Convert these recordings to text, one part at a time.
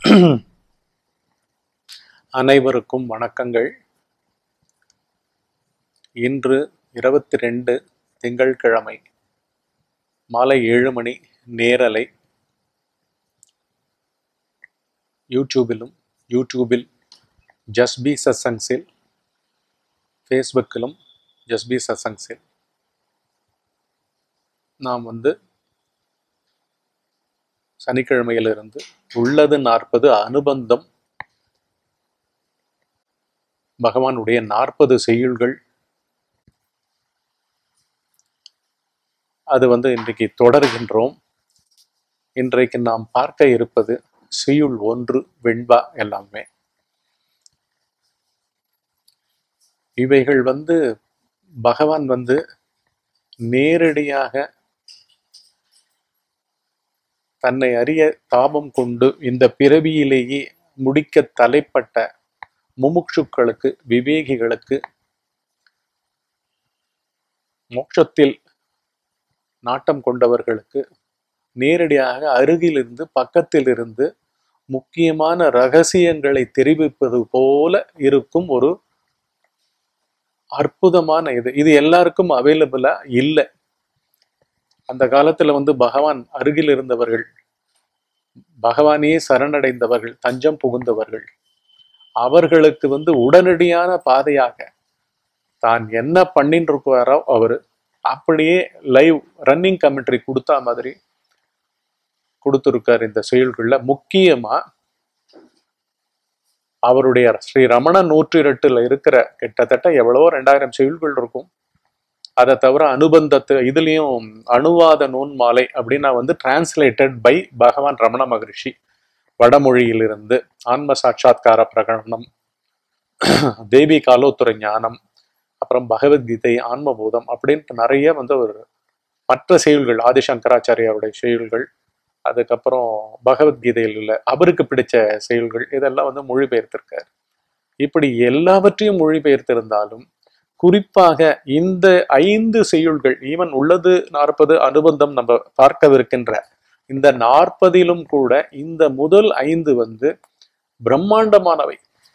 அனைவருக்கும் வணக்கங்கள் இன்று இருபத்தி ரெண்டு திங்கட்கிழமை மாலை ஏழு மணி நேரலை யூடியூபிலும் யூடியூபில் ஜஸ்பி சத்சங்ஸில் ஃபேஸ்புக்கிலும் ஜஸ்பி சத்சங்ஸில் நாம் வந்து சனிக்கிழமையிலிருந்து உள்ளது நாற்பது அனுபந்தம் பகவானுடைய நாற்பது செய்யுள்கள் அது வந்து இன்றைக்கு தொடர்கின்றோம் இன்றைக்கு நாம் பார்க்க இருப்பது செய்யுள் ஒன்று வெண்பா எல்லாமே இவைகள் வந்து பகவான் வந்து நேரடியாக தன்னை அறிய தாபம் கொண்டு இந்த பிறவியிலேயே முடிக்க தலைப்பட்ட முமுட்சுக்களுக்கு விவேகிகளுக்கு மோட்சத்தில் நாட்டம் கொண்டவர்களுக்கு நேரடியாக அருகிலிருந்து பக்கத்தில் இருந்து முக்கியமான ரகசியங்களை தெரிவிப்பது போல இருக்கும் ஒரு அற்புதமான இது இது எல்லாருக்கும் அவைலபிளா இல்லை அந்த காலத்துல வந்து பகவான் அருகில் இருந்தவர்கள் பகவானையே சரணடைந்தவர்கள் தஞ்சம் புகுந்தவர்கள் அவர்களுக்கு வந்து உடனடியான பாதையாக தான் என்ன பண்ணிட்டு இருக்காரோ அவரு அப்படியே லைவ் ரன்னிங் கமெண்ட்ரி கொடுத்தா மாதிரி கொடுத்துருக்கார் இந்த செயல்கள்ல முக்கியமா அவருடைய ஸ்ரீ ரமண நூற்றிரட்டுல இருக்கிற கிட்டத்தட்ட எவ்வளவோ ரெண்டாயிரம் செயல்கள் இருக்கும் அதை தவிர அனுபந்தத்து இதுலயும் அணுவாத நூன் மாலை அப்படின்னா வந்து டிரான்ஸ்லேட்டட் பை பகவான் ரமண மகரிஷி வடமொழியிலிருந்து ஆன்ம சாட்சா்கார பிரகடனம் தேவி காலோத்துர ஞானம் அப்புறம் பகவத்கீதை ஆன்மபோதம் அப்படின்ட்டு நிறைய வந்து ஒரு மற்ற செயல்கள் ஆதிசங்கராச்சாரியாருடைய செயல்கள் அதுக்கப்புறம் பகவத்கீதையில் உள்ள அவருக்கு பிடிச்ச செயல்கள் இதெல்லாம் வந்து மொழிபெயர்த்திருக்கார் இப்படி எல்லாவற்றையும் மொழிபெயர்த்திருந்தாலும் குறிப்பாக இந்த ஐந்து செய்யுள்கள் ஈவன் உள்ளது நாற்பது அனுபந்தம் நம்ம பார்க்கவிருக்கின்ற இந்த நாற்பதிலும் கூட இந்த முதல் ஐந்து வந்து பிரம்மாண்டமானவை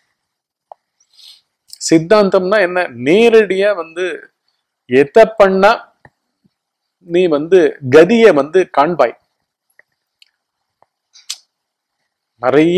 சித்தாந்தம்னா என்ன நேரடியா வந்து எத்த பண்ணா நீ வந்து கதிய வந்து காண்பாய் நிறைய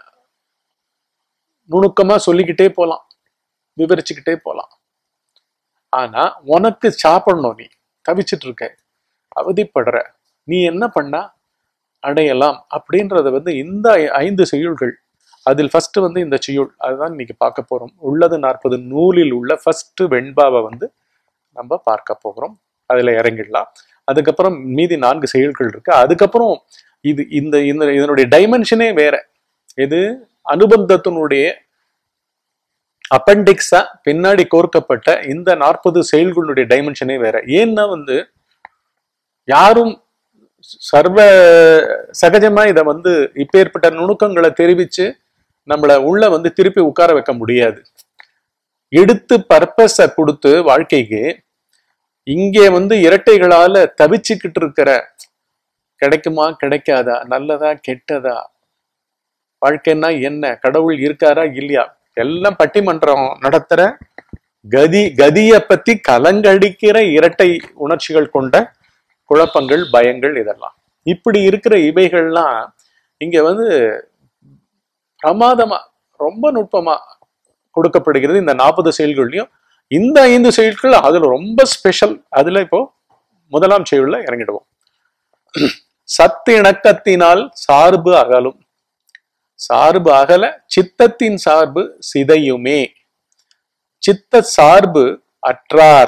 நுணுக்கமா சொல்லிக்கிட்டே போலாம் விவரிச்சுக்கிட்டே போலாம் ஆனா உனக்கு சாப்பிடணும் நீ தவிச்சிட்டு இருக்க அவதிப்படுற நீ என்ன பண்ணா அடையலாம் அப்படின்றத வந்து இந்த ஐந்து செய்யுள்கள் அதில் ஃபர்ஸ்ட் வந்து இந்த செய்யுள் அதுதான் இன்னைக்கு பார்க்க போறோம் உள்ளது நாற்பது நூலில் உள்ள ஃபர்ஸ்ட் வெண்பாவை வந்து நம்ம பார்க்க போகிறோம் அதுல இறங்கிடலாம் அதுக்கப்புறம் மீதி நான்கு செயல்கள் இருக்கு அதுக்கப்புறம் இது இந்த இந்த இதனுடைய டைமென்ஷனே வேற இது அனுபந்தத்தினுடைய அப்பண்டிக்ஸா பின்னாடி கோர்க்கப்பட்ட இந்த நாற்பது செயல்களுடைய டைமென்ஷனே வேற ஏன்னா வந்து யாரும் சர்வ சகஜமா இதை வந்து இப்பேற்பட்ட நுணுக்கங்களை தெரிவிச்சு நம்மளை உள்ள வந்து திருப்பி உட்கார வைக்க முடியாது எடுத்து பர்பஸ கொடுத்து வாழ்க்கைக்கு இங்கே வந்து இரட்டைகளால தவிச்சுக்கிட்டு இருக்கிற கிடைக்குமா கிடைக்காதா நல்லதா கெட்டதா வாழ்க்கைன்னா என்ன கடவுள் இருக்காரா இல்லையா எல்லாம் பட்டிமன்றம் நடத்துற கதி கதிய பத்தி கலங்கடிக்கிற இரட்டை உணர்ச்சிகள் கொண்ட குழப்பங்கள் பயங்கள் இதெல்லாம் இப்படி இருக்கிற இவைகள்லாம் இங்க வந்து பிரமாதமா ரொம்ப நுட்பமா கொடுக்கப்படுகிறது இந்த நாற்பது செயல்கள்லயும் இந்த ஐந்து செயல்கள் அதுல ரொம்ப ஸ்பெஷல் அதுல இப்போ முதலாம் செயல்ல இறங்கிடுவோம் சத்து இணக்கத்தினால் சார்பு அகலும் சார்பு அகல சித்தத்தின் சார்பு சிதையுமே சித்த சார்பு அற்றார்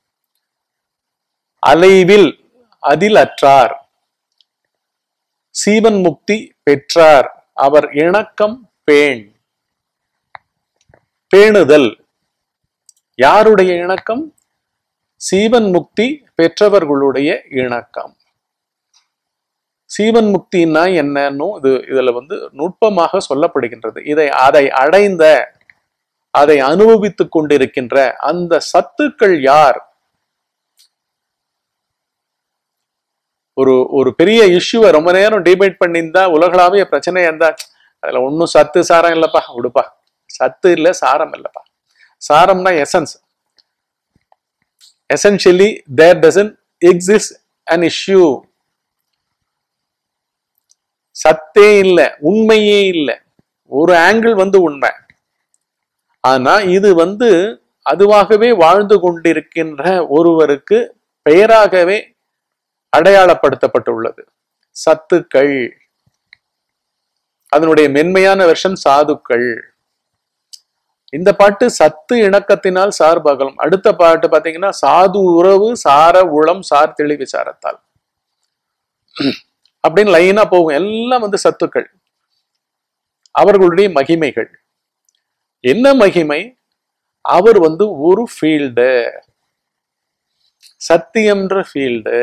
அலைவில் அதில் அற்றார் சீவன் முக்தி பெற்றார் அவர் இணக்கம் பேண் பேணுதல் யாருடைய இணக்கம் சீவன் முக்தி பெற்றவர்களுடைய இணக்கம் சீவன் முக்தின்னா என்னன்னு இது இதுல வந்து நுட்பமாக சொல்லப்படுகின்றது இதை அதை அடைந்த அதை அனுபவித்துக் கொண்டிருக்கின்ற அந்த சத்துக்கள் யார் ஒரு ஒரு பெரிய இஷ்யூவை ரொம்ப நேரம் டிபேட் பண்ணியிருந்தா உலகளாவிய பிரச்சனையா இருந்தா அதுல ஒன்றும் சத்து சாரம் இல்லப்பா விடுப்பா சத்து இல்ல சாரம் இல்லப்பா சாரம்னா essence essentially there doesn't exist an issue சத்தே இல்லை உண்மையே இல்லை ஒரு ஆங்கிள் வந்து உண்மை ஆனா இது வந்து அதுவாகவே வாழ்ந்து கொண்டிருக்கின்ற ஒருவருக்கு பெயராகவே அடையாளப்படுத்தப்பட்டுள்ளது சத்துக்கள் அதனுடைய மென்மையான வெர்ஷன் சாதுக்கள் இந்த பாட்டு சத்து இணக்கத்தினால் சார்பாகலும் அடுத்த பாட்டு பாத்தீங்கன்னா சாது உறவு சார உளம் சார் தெளி விசாரத்தால் அப்படின்னு லைனா போகும் எல்லாம் வந்து சத்துக்கள் அவர்களுடைய மகிமைகள் என்ன மகிமை அவர் வந்து ஒரு ஃபீல்டு சத்தியம்ன்ற ஃபீல்டு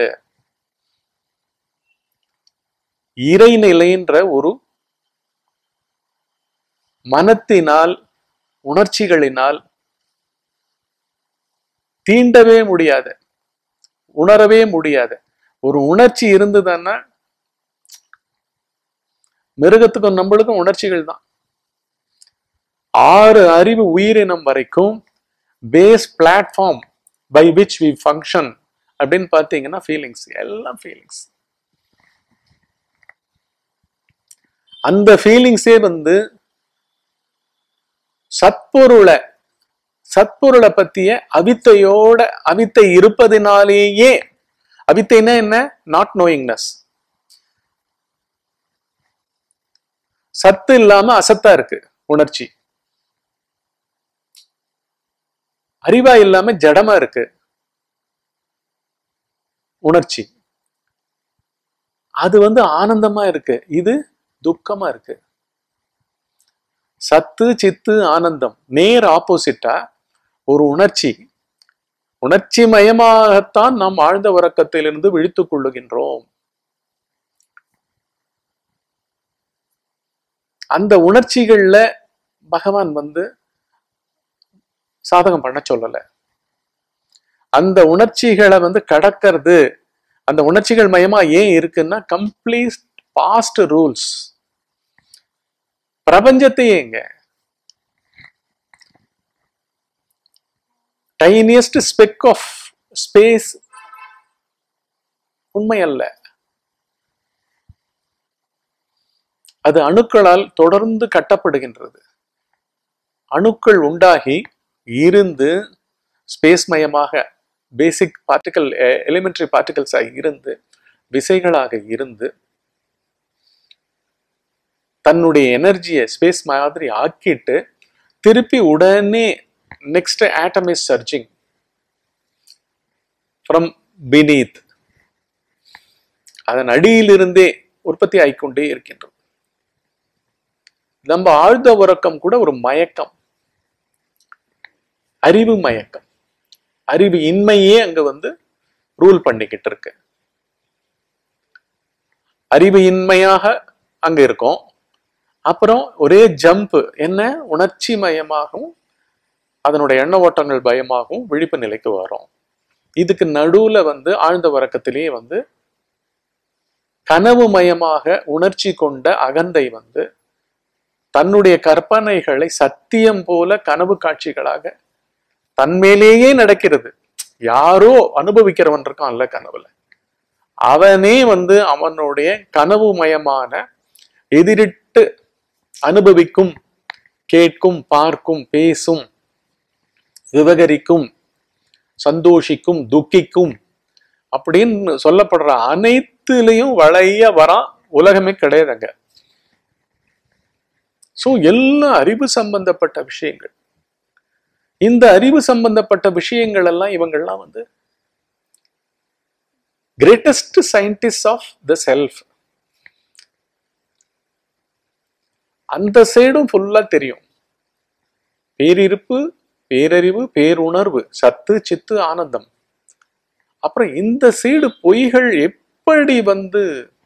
இறைநிலைன்ற ஒரு மனத்தினால் உணர்ச்சிகளினால் தீண்டவே முடியாது உணரவே முடியாது ஒரு உணர்ச்சி இருந்ததுன்னா மிருகத்துக்கும் நம்மளுக்கும் உணர்ச்சிகள் தான் ஆறு அறிவு உயிரினம் வரைக்கும் base platform by which we function அப்படின்னு பார்த்தீங்கன்னா ஃபீலிங்ஸ் எல்லாம் ஃபீலிங்ஸ் அந்த ஃபீலிங்ஸே வந்து சத்பொருளை சத்பொருளை பத்திய அவித்தையோட அவித்தை இருப்பதினாலேயே அவித்தைனா என்ன நாட் நோயிங்னஸ் சத்து இல்லாம அசத்தா இருக்கு உணர்ச்சி அறிவா இல்லாம ஜடமா இருக்கு உணர்ச்சி அது வந்து ஆனந்தமா இருக்கு இது துக்கமா இருக்கு சத்து சித்து ஆனந்தம் நேர் ஆப்போசிட்டா ஒரு உணர்ச்சி உணர்ச்சி மயமாகத்தான் நாம் ஆழ்ந்த உறக்கத்திலிருந்து விழித்துக் கொள்ளுகின்றோம் அந்த உணர்ச்சிகள்ல பகவான் வந்து சாதகம் பண்ண சொல்லல அந்த உணர்ச்சிகளை வந்து கடக்கிறது அந்த உணர்ச்சிகள் மயமா ஏன் இருக்குன்னா கம்ப்ளீட் பாஸ்ட் ரூல்ஸ் பிரபஞ்சத்தையேங்க டைனியஸ்ட் ஸ்பெக் ஆஃப் ஸ்பேஸ் உண்மை அல்ல அது அணுக்களால் தொடர்ந்து கட்டப்படுகின்றது அணுக்கள் உண்டாகி இருந்து ஸ்பேஸ் மயமாக பேசிக் பார்ட்டிகல் எலிமெண்டரி பார்ட்டிகல்ஸாக இருந்து விசைகளாக இருந்து தன்னுடைய எனர்ஜியை ஸ்பேஸ் மாதிரி ஆக்கிட்டு திருப்பி உடனே next atom is surging from beneath அதன் அடியிலிருந்தே உற்பத்தி ஆகிக்கொண்டே இருக்கின்றது நம்ம ஆழ்ந்த உறக்கம் கூட ஒரு மயக்கம் அறிவு மயக்கம் அறிவு இன்மையே அங்க வந்து ரூல் பண்ணிக்கிட்டு இருக்கு அறிவு இன்மையாக அங்க இருக்கும் அப்புறம் ஒரே ஜம்ப் என்ன உணர்ச்சி மயமாகவும் அதனுடைய எண்ண ஓட்டங்கள் பயமாகவும் விழிப்பு நிலைக்கு வரும் இதுக்கு நடுவுல வந்து ஆழ்ந்த உறக்கத்திலேயே வந்து கனவு மயமாக உணர்ச்சி கொண்ட அகந்தை வந்து தன்னுடைய கற்பனைகளை சத்தியம் போல கனவு காட்சிகளாக தன்மேலேயே நடக்கிறது யாரோ அனுபவிக்கிறவன் இருக்கான் அல்ல கனவுல அவனே வந்து அவனுடைய கனவு மயமான எதிரிட்டு அனுபவிக்கும் கேட்கும் பார்க்கும் பேசும் விவகரிக்கும் சந்தோஷிக்கும் துக்கிக்கும் அப்படின்னு சொல்லப்படுற அனைத்துலயும் வளைய வரான் உலகமே கிடையாதுங்க சோ எல்லாம் அறிவு சம்பந்தப்பட்ட விஷயங்கள் இந்த அறிவு சம்பந்தப்பட்ட விஷயங்கள் எல்லாம் இவங்கெல்லாம் வந்து greatest scientist of the self அந்த சைடும் ஃபுல்லா தெரியும் பேரிருப்பு பேரறிவு பேருணர்வு சத்து சித்து ஆனந்தம் அப்புறம் இந்த சைடு பொய்கள் எப்படி வந்து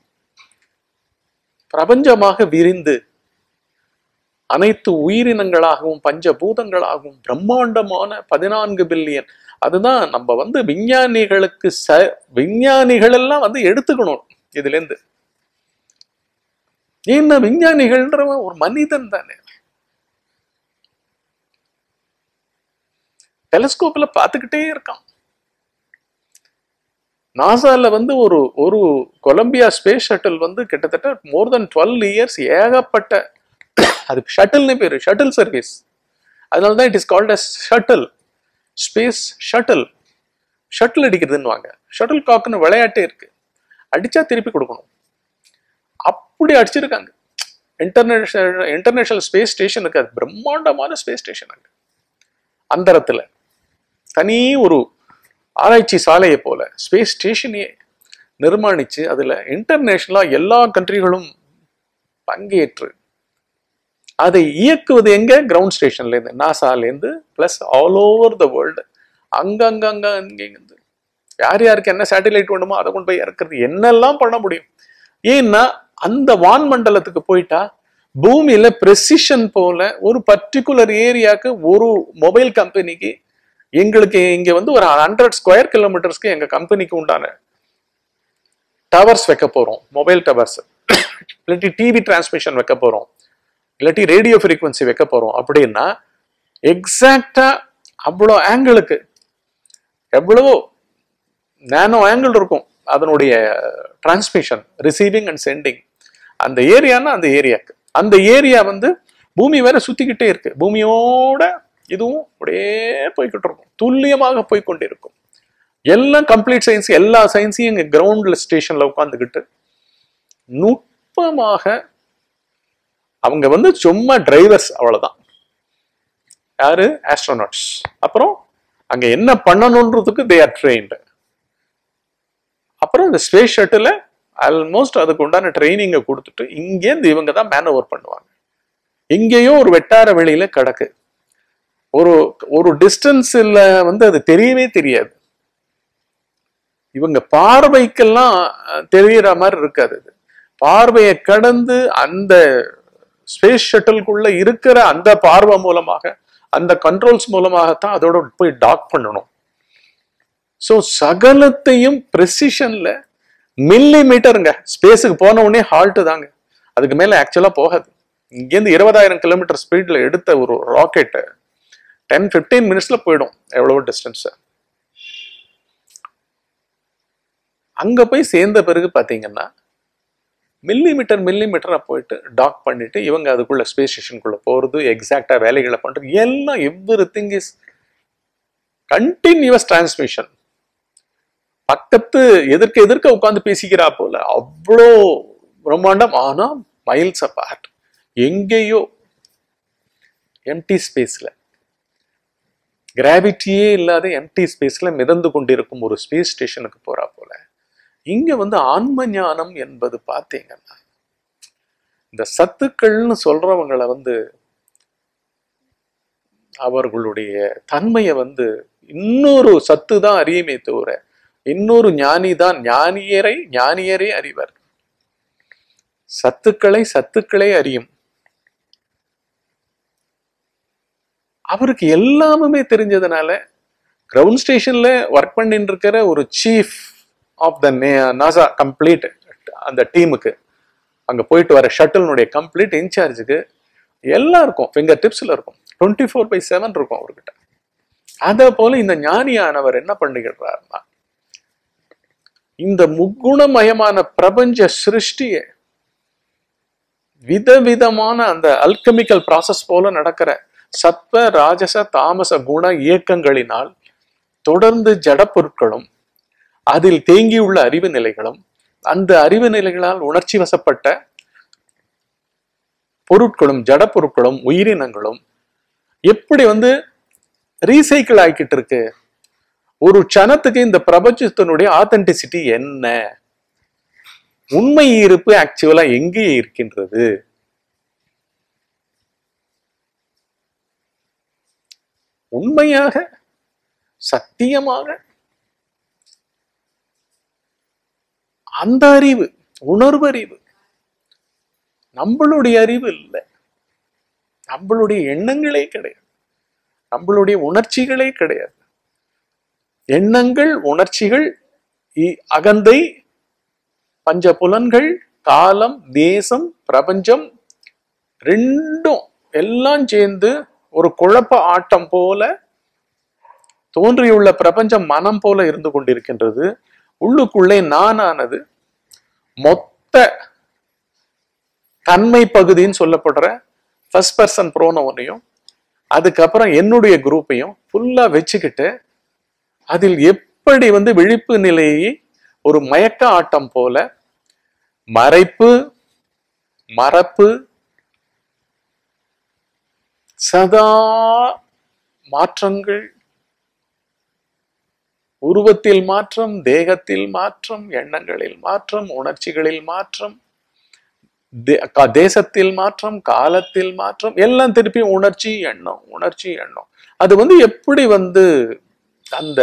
பிரபஞ்சமாக விரிந்து அனைத்து உயிரினங்களாகவும் பஞ்சபூதங்களாகவும் பிரம்மாண்டமான பதினான்கு பில்லியன் அதுதான் நம்ம வந்து விஞ்ஞானிகளுக்கு ச விஞ்ஞானிகள் எல்லாம் வந்து எடுத்துக்கணும் இதுல இருந்து ஏன்னா விஞ்ஞானிகள்ன்றவன் ஒரு மனிதன் தானே டெலிஸ்கோப்ல பார்த்துக்கிட்டே இருக்கான் நாசால வந்து ஒரு ஒரு கொலம்பியா ஸ்பேஸ் ஷட்டில் வந்து கிட்டத்தட்ட மோர் தென் டுவெல் இயர்ஸ் ஏகப்பட்ட அதுக்கு ஷட்டில்னு பேரு ஷட்டில் சர்வீஸ் அதனால தான் it is called as shuttle space shuttle shuttle அடிக்கிறதுன்னு வாங்க ஷட்டில் காக்குன்னு விளையாட்டே இருக்கு அடிச்சா திருப்பி கொடுக்கணும் அப்படி அடிச்சிருக்காங்க இன்டர்நேஷனல் இன்டர்நேஷனல் ஸ்பேஸ் ஸ்டேஷனுக்கு அது பிரம்மாண்டமான ஸ்பேஸ் ஸ்டேஷன் அங்க அந்தரத்துல தனி ஒரு ஆராய்ச்சி சாலையை போல ஸ்பேஸ் ஸ்டேஷனையே நிர்மாணிச்சு அதுல இன்டர்நேஷனலா எல்லா கண்ட்ரிகளும் பங்கேற்று அதை இயக்குவது எங்க கிரவுண்ட் ஸ்டேஷன்ல இருந்து நாசால இருந்து plus all over the world அங்கங்கங்க இருந்து யார் யாருக்கு என்ன சேட்டலைட் வேணுமோ அதை கொண்டு போய் இறக்குறது என்னெல்லாம் பண்ண முடியும் ஏன்னா அந்த வான்மண்டலத்துக்கு போயிட்டா பூமியில பிரசிஷன் போல ஒரு பர்டிகுலர் ஏரியாக்கு ஒரு மொபைல் கம்பெனிக்கு எங்களுக்கு இங்க வந்து ஒரு ஹண்ட்ரட் ஸ்கொயர் கிலோமீட்டர்ஸ்க்கு எங்க கம்பெனிக்கு உண்டான டவர்ஸ் வைக்க போறோம் மொபைல் டவர்ஸ் இல்லாட்டி டிவி டிரான்ஸ்மிஷன் வைக்க போறோம் இல்லாட்டி ரேடியோ ஃப்ரீக்வன்சி வைக்க போறோம் அப்படின்னா எக்ஸாக்டா அவ்வளோ ஆங்கிளுக்கு எவ்வளவோ நேனோ ஆங்கிள் இருக்கும் அதனுடைய டிரான்ஸ்மிஷன் ரிசீவிங் அண்ட் சென்டிங் அந்த ஏரியானா அந்த ஏரியாக்கு அந்த ஏரியா வந்து பூமி வேற சுத்திக்கிட்டே இருக்கு பூமியோட இதுவும் அப்படியே போய்கிட்டு இருக்கும் துல்லியமாக போய்க்கொண்டிருக்கும் எல்லாம் கம்ப்ளீட் சயின்ஸ் எல்லா சயின்ஸையும் இங்க கிரவுண்ட்ல ஸ்டேஷன்ல உட்காந்துக்கிட்டு நுட்பமாக அவங்க வந்து சும்மா டிரைவர்ஸ் அவ்வளவுதான் யாரு ஆஸ்ட்ரோநாட்ஸ் அப்புறம் அங்க என்ன பண்ணணுன்றதுக்கு தே ஆர் ட்ரெயின்டு அப்புறம் இந்த ஸ்பேஸ் ஷட்டில் ஆல்மோஸ்ட் அதுக்கு உண்டான ட்ரைனிங்கை கொடுத்துட்டு இங்கேருந்து இவங்க தான் மேன் ஓவர் பண்ணுவாங்க இங்கேயோ ஒரு வெட்டார வெளியில கிடக்கு ஒரு ஒரு டிஸ்டன்ஸ்ல வந்து அது தெரியவே தெரியாது இவங்க பார்வைக்கெல்லாம் தெரியற மாதிரி இருக்காது அது பார்வையை கடந்து அந்த ஸ்பேஸ் ஷட்டிலுக்குள்ள இருக்கிற அந்த பார்வை மூலமாக அந்த கண்ட்ரோல்ஸ் மூலமாகத்தான் அதோட போய் டாக் பண்ணணும் ஸோ சகலத்தையும் ப்ரெசிஷன்ல மில்லி மீட்டருங்க ஸ்பேஸுக்கு போன உடனே ஹால்ட்டு தாங்க அதுக்கு மேல ஆக்சுவலா போகாது இங்கேருந்து இருபதாயிரம் கிலோமீட்டர் ஸ்பீட்ல எடுத்த ஒரு ராக்கெட்டு டென் ஃபிஃப்டீன் மினிட்ஸ்ல போயிடும் எவ்வளவோ டிஸ்டன்ஸ் அங்க போய் சேர்ந்த பிறகு பாத்தீங்கன்னா மில்லி மீட்டர் மில்லி மீட்டரா போயிட்டு டாக் பண்ணிட்டு இவங்க அதுக்குள்ள ஸ்பேஸ் ஸ்டேஷனுக்குள்ள போறது எக்ஸாக்டா வேலைகளை பண்றது எல்லாம் everything is continuous transmission பக்கத்து எதிர்க்க எதிர்க்க உட்காந்து பேசிக்கிறா போல அவ்வளோ பிரம்மாண்டம் ஆனா மைல்ஸ் அப்பார்ட் எங்கேயோ எம்டி ஸ்பேஸ்ல கிராவிட்டியே இல்லாத எம்டி ஸ்பேஸ்ல மிதந்து கொண்டிருக்கும் ஒரு ஸ்பேஸ் ஸ்டேஷனுக்கு போறா போல இங்க வந்து ஆன்ம ஞானம் என்பது பார்த்தீங்கன்னா இந்த சத்துக்கள்னு சொல்றவங்களை வந்து அவர்களுடைய தன்மையை வந்து இன்னொரு சத்து தான் அறியுமே தவிர இன்னொரு ஞானி தான் ஞானியரை ஞானியரே அறிவர் சத்துக்களை சத்துக்களே அறியும் அவருக்கு எல்லாமே தெரிஞ்சதுனால கிரவுண்ட் ஸ்டேஷன்ல ஒர்க் பண்ணிட்டு இருக்கிற ஒரு chief of the NASA complete அந்த டீமுக்கு அங்க போயிட்டு வர ஷட்டில்னுடைய கம்ப்ளீட் இன்சார்ஜுக்கு எல்லாம் இருக்கும் ஃபிங்கர் டிப்ஸ்ல இருக்கும் டுவெண்ட்டி ஃபோர் பை செவன் இருக்கும் அவர்கிட்ட அதே போல இந்த ஞானியானவர் என்ன பண்ணுகிறார்னா இந்த முக்குணமயமான பிரபஞ்ச சிருஷ்டியை விதவிதமான அந்த அல்கமிக்கல் ப்ராசஸ் போல நடக்கிற சத்வ ராஜச தாமச குண இயக்கங்களினால் தொடர்ந்து ஜட பொருட்களும் அதில் தேங்கியுள்ள அறிவு நிலைகளும் அந்த அறிவு நிலைகளால் உணர்ச்சி வசப்பட்ட பொருட்களும் ஜட பொருட்களும் உயிரினங்களும் எப்படி வந்து ரீசைக்கிள் ஆகிக்கிட்டு இருக்கு ஒரு க்ஷணத்துக்கு இந்த பிரபஞ்சத்தினுடைய ஆத்தென்டிசிட்டி என்ன உண்மை இருப்பு ஆக்சுவலா எங்கே இருக்கின்றது உண்மையாக சத்தியமாக அந்த அறிவு உணர்வு அறிவு நம்மளுடைய அறிவு இல்லை நம்மளுடைய எண்ணங்களே கிடையாது நம்மளுடைய உணர்ச்சிகளே கிடையாது எண்ணங்கள் உணர்ச்சிகள் இ- அகந்தை பஞ்ச புலன்கள் காலம் தேசம் பிரபஞ்சம் ரெண்டும் எல்லாம் சேர்ந்து ஒரு குழப்ப ஆட்டம் போல தோன்றியுள்ள பிரபஞ்சம் மனம் போல இருந்து கொண்டிருக்கின்றது உள்ளுக்குள்ளே நானானது மொத்த தன்மை பகுதின்னு சொல்லப்படுற ஃபர்ஸ்ட் பர்சன் ப்ரோனவனையும் அதுக்கப்புறம் என்னுடைய குரூப்பையும் ஃபுல்லா வச்சுக்கிட்டு அதில் எப்படி வந்து விழிப்பு நிலையை ஒரு மயக்க ஆட்டம் போல மறைப்பு மறப்பு சதா மாற்றங்கள் உருவத்தில் மாற்றம் தேகத்தில் மாற்றம் எண்ணங்களில் மாற்றம் உணர்ச்சிகளில் மாற்றம் தே- கா- தேசத்தில் மாற்றம் காலத்தில் மாற்றம் எல்லாம் திருப்பி உணர்ச்சி எண்ணம் உணர்ச்சி எண்ணம் அது வந்து எப்படி வந்து அந்த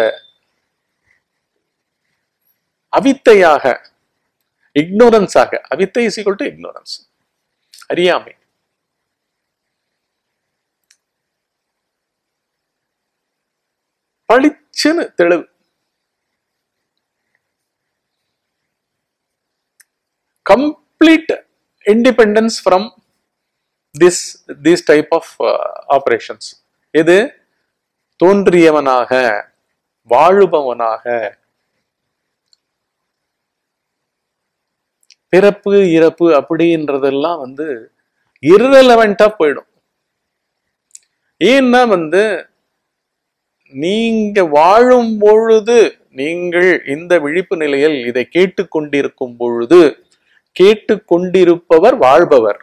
அவித்தையாக இக்னோரன்ஸாக அவித்தை இஸ் ஈக்குவல் டு இக்னோரன்ஸ் அறியாமை பளிச்சுன்னு தெளிவு complete independence from this this type of operations இது தோன்றியவனாக வாழுபவனாக பிறப்பு இறப்பு அப்படின்றதெல்லாம் வந்து irrelevant-ஆ போயிடும் ஏன்னா வந்து நீங்க வாழும் பொழுது நீங்கள் இந்த விழிப்பு நிலையில் இதை கேட்டுக்கொண்டிருக்கும் பொழுது கேட்டுக்கொண்டிருப்பவர் வாழ்பவர்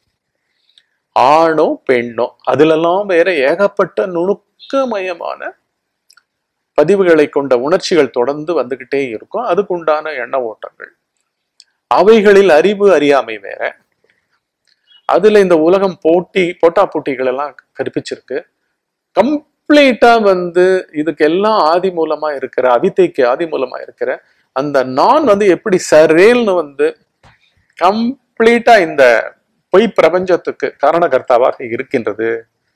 ஆணோ பெண்ணோ அதிலெல்லாம் வேற ஏகப்பட்ட நுணுக்கமயமான பதிவுகளை கொண்ட உணர்ச்சிகள் தொடர்ந்து வந்துகிட்டே இருக்கும் அதுக்குண்டான எண்ண ஓட்டங்கள் அவைகளில் அறிவு அறியாமை வேற அதுல இந்த உலகம் போட்டி போட்டா போட்டிகள் எல்லாம் கற்பிச்சிருக்கு கம்ப்ளீட்டா வந்து இதுக்கு எல்லாம் ஆதி மூலமா இருக்கிற அவித்தைக்கு ஆதி மூலமா இருக்கிற அந்த நான் வந்து எப்படி சரேல்னு வந்து கம்ப்ளீட்டா இந்த பொய் பிரபஞ்சத்துக்கு காரணகர்த்தாவாக இருக்கின்றது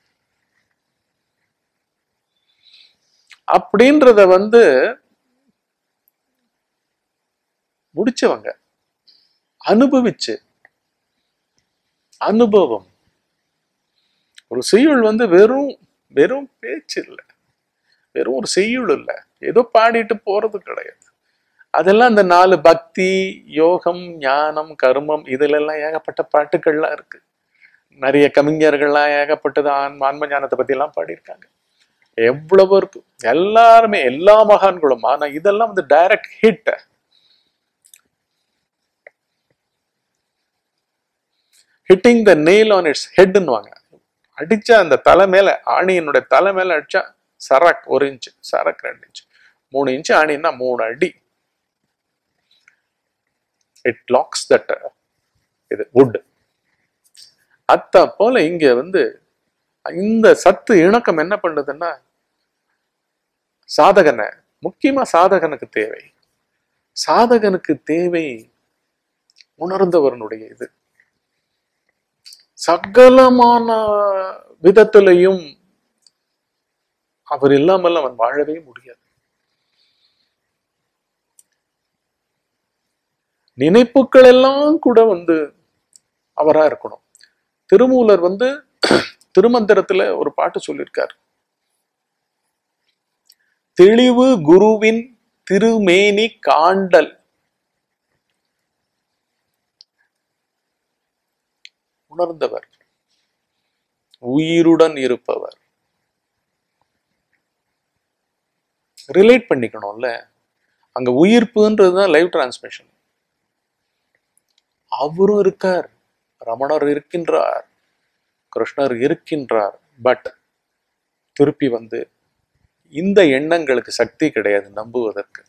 அப்படின்றத வந்து முடிச்சவங்க அனுபவிச்சு அனுபவம் ஒரு செய்யுள் வந்து வெறும் வெறும் பேச்சு இல்லை வெறும் ஒரு செய்யுள் இல்லை ஏதோ பாடிட்டு போறது கிடையாது அதெல்லாம் அந்த நாலு பக்தி யோகம் ஞானம் கர்மம் இதுல எல்லாம் ஏகப்பட்ட பாட்டுகள்லாம் இருக்கு நிறைய கவிஞர்கள்லாம் ஏகப்பட்டது ஆன்ம ஆன்ம ஞானத்தை பத்தி எல்லாம் பாடியிருக்காங்க எவ்வளவு இருக்கு எல்லாருமே எல்லா மகான்களும் ஆனா இதெல்லாம் வந்து direct hit hitting the nail on its ஹெட்னுவாங்க அடிச்சா அந்த தலை மேல ஆணியினுடைய தலை மேல அடிச்சா சரக் ஒரு இன்ச்சு சரக் ரெண்டு இன்ச்சு மூணு இன்ச்சு ஆணின்னா மூணு அடி இட் லாக்ஸ் தட் இது wood அத்த போல இங்க வந்து இந்த சத்து இணக்கம் என்ன பண்ணுதுன்னா சாதகனை முக்கியமா சாதகனுக்கு தேவை சாதகனுக்கு தேவை உணர்ந்தவனுடைய இது சகலமான விதத்திலையும் அவர் இல்லாமல் அவன் வாழவே முடியாது நினைப்புகள் எல்லாம் கூட வந்து அவரா இருக்கணும் திருமூலர் வந்து திருமந்திரத்துல ஒரு பாட்டு சொல்லியிருக்கார் தெளிவு குருவின் திருமேனி காண்டல் உணர்ந்தவர் உயிருடன் இருப்பவர் ரிலேட் பண்ணிக்கணும்ல அங்க உயிர்ப்புன்றது தான் லைவ் டிரான்ஸ்மிஷன் அவரும் இருக்கார் ரமணர் இருக்கின்றார் கிருஷ்ணர் இருக்கின்றார் பட் திருப்பி வந்து இந்த எண்ணங்களுக்கு சக்தி கிடையாது நம்புவதற்கு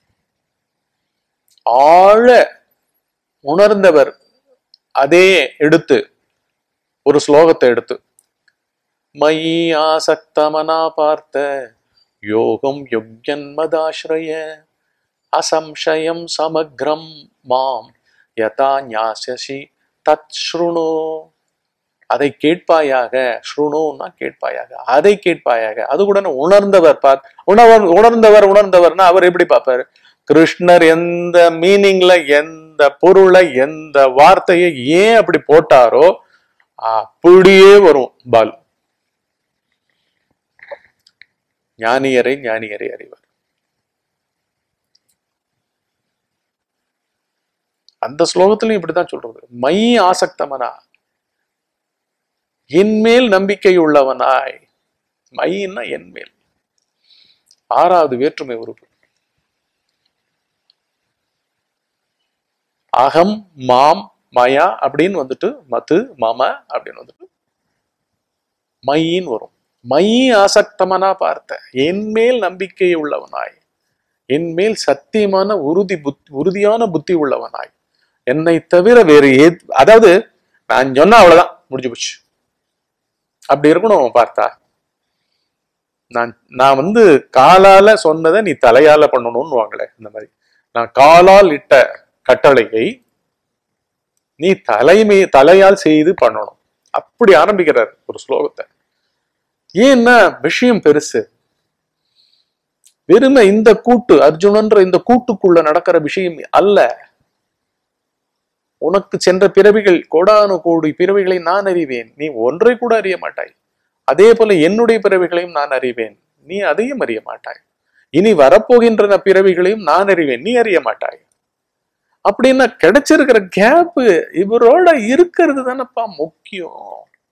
ஆழ உணர்ந்தவர் அதே எடுத்து ஒரு ஸ்லோகத்தை எடுத்து மயி ஆசக்தமனா பார்த்த யோகம் யுக்யன்மதாஸ்ரய அசம்சயம் சமக்ரம் மாம் யதா ஞாசசி தத் ஸ்ருணு அதை கேட்பாயாக ஸ்ருணுன்னா கேட்பாயாக அதை கேட்பாயாக அது கூட உணர்ந்தவர் பார் உணவர் உணர்ந்தவர் உணர்ந்தவர்னா அவர் எப்படி பார்ப்பாரு கிருஷ்ணர் எந்த மீனிங்ல எந்த எந்த பொருளை எந்த வார்த்தையை ஏன் அப்படி போட்டாரோ அப்படியே வரும் பால் ஞானியரை ஞானியரை அறிவார் அந்த ஸ்லோகத்திலும் இப்படிதான் சொல்றது மை ஆசக்தமனா என்மேல் நம்பிக்கை உள்ளவனாய் மைன்னா என்மேல் ஆறாவது வேற்றுமை உறுப்பு அகம் மாம் மயா அப்படின்னு வந்துட்டு மது மம அப்படின்னு வந்துட்டு மையின்னு வரும் மை ஆசக்தமனா பார்த்த என்மேல் நம்பிக்கை உள்ளவனாய் என்மேல் சத்தியமான உறுதி புத் உறுதியான புத்தி உள்ளவனாய் என்னை தவிர வேறு ஏ அதாவது நான் சொன்னா அவ்வளவுதான் முடிஞ்சு போச்சு அப்படி இருக்கணும் பார்த்தா நான் நான் வந்து காலால சொன்னதை நீ தலையால பண்ணணும்னு வாங்களே இந்த மாதிரி நான் காலால் இட்ட கட்டளையை நீ தலைமை தலையால் செய்து பண்ணணும் அப்படி ஆரம்பிக்கிறார் ஒரு ஸ்லோகத்தை ஏன்னா விஷயம் பெருசு வெறுமை இந்த கூட்டு அர்ஜுனன்ற இந்த கூட்டுக்குள்ள நடக்கிற விஷயம் அல்ல உனக்கு சென்ற பிறவிகள் கோடானு கோடி பிறவிகளை நான் அறிவேன் நீ ஒன்றை கூட அறிய மாட்டாய் அதே போல என்னுடைய பிறவிகளையும் நான் அறிவேன் நீ அதையும் அறிய மாட்டாய் இனி வரப்போகின்ற பிறவிகளையும் நான் அறிவேன் நீ அறிய மாட்டாய் அப்படின்னா கிடைச்சிருக்கிற கேப் இவரோட இருக்கிறது தானப்பா முக்கியம்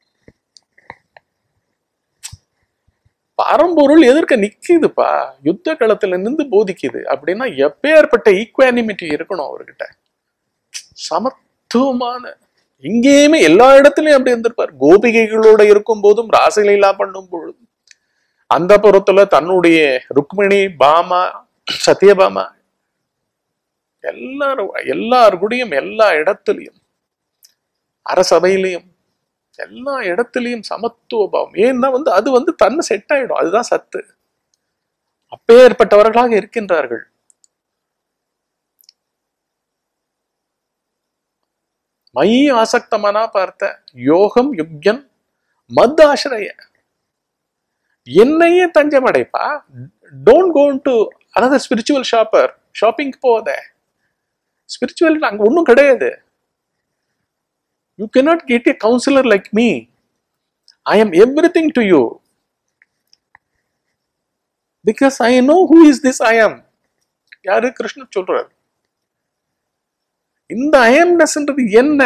பரம்பொருள் எதிர்க்க நிக்குதுப்பா யுத்த களத்துல நின்று போதிக்குது அப்படின்னா எப்பேற்பட்ட ஈக்குவானிமிட்டி இருக்கணும் அவர்கிட்ட சமத்துவமான எங்கேயுமே எல்லா இடத்துலயும் அப்படி இருந்திருப்பார் கோபிகைகளோட இருக்கும் போதும் ராசலீலா பண்ணும் பொழுதும் அந்த புறத்துல தன்னுடைய ருக்மிணி பாமா சத்யபாமா எல்லாரும் எல்லார் கூடயும் எல்லா இடத்துலயும் அரசபையிலையும் எல்லா இடத்துலயும் சமத்துவ பாவம் ஏன்னா வந்து அது வந்து தன்னை செட் ஆயிடும் அதுதான் சத்து அப்பேற்பட்டவர்களாக இருக்கின்றார்கள் மை ஆசக்தமனா பார்த்த யோகம் யுக்யன் மத் ஆசிரிய என்னையே தஞ்சம் அடைப்பா don't go to another spiritual shopper shopping போத ஸ்பிரிச்சுவல் அங்க ஒன்றும் கிடையாது you cannot get a counsellor like me I am everything to you because I know who is this I am யாரு கிருஷ்ணர் சொல்றாரு இந்த அயம்னஸ்ன்றது என்ன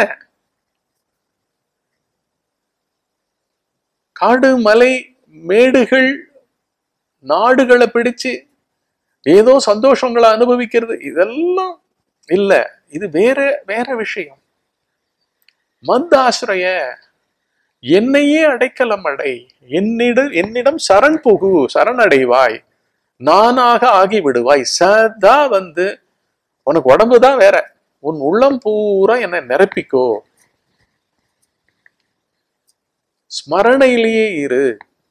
காடு மலை மேடுகள் நாடுகளை பிடிச்சு ஏதோ சந்தோஷங்களை அனுபவிக்கிறது இதெல்லாம் இல்ல இது வேற வேற விஷயம் மத் ஆசிரிய என்னையே அடைக்கலம் அடை என்னிடம் என்னிடம் சரண் புகு சரணடைவாய் நானாக ஆகி விடுவாய் சதா வந்து உனக்கு உடம்பு தான் வேற உன் உள்ளம் பூரா என்னை நிரப்பிக்கோ ஸ்மரணையிலேயே இரு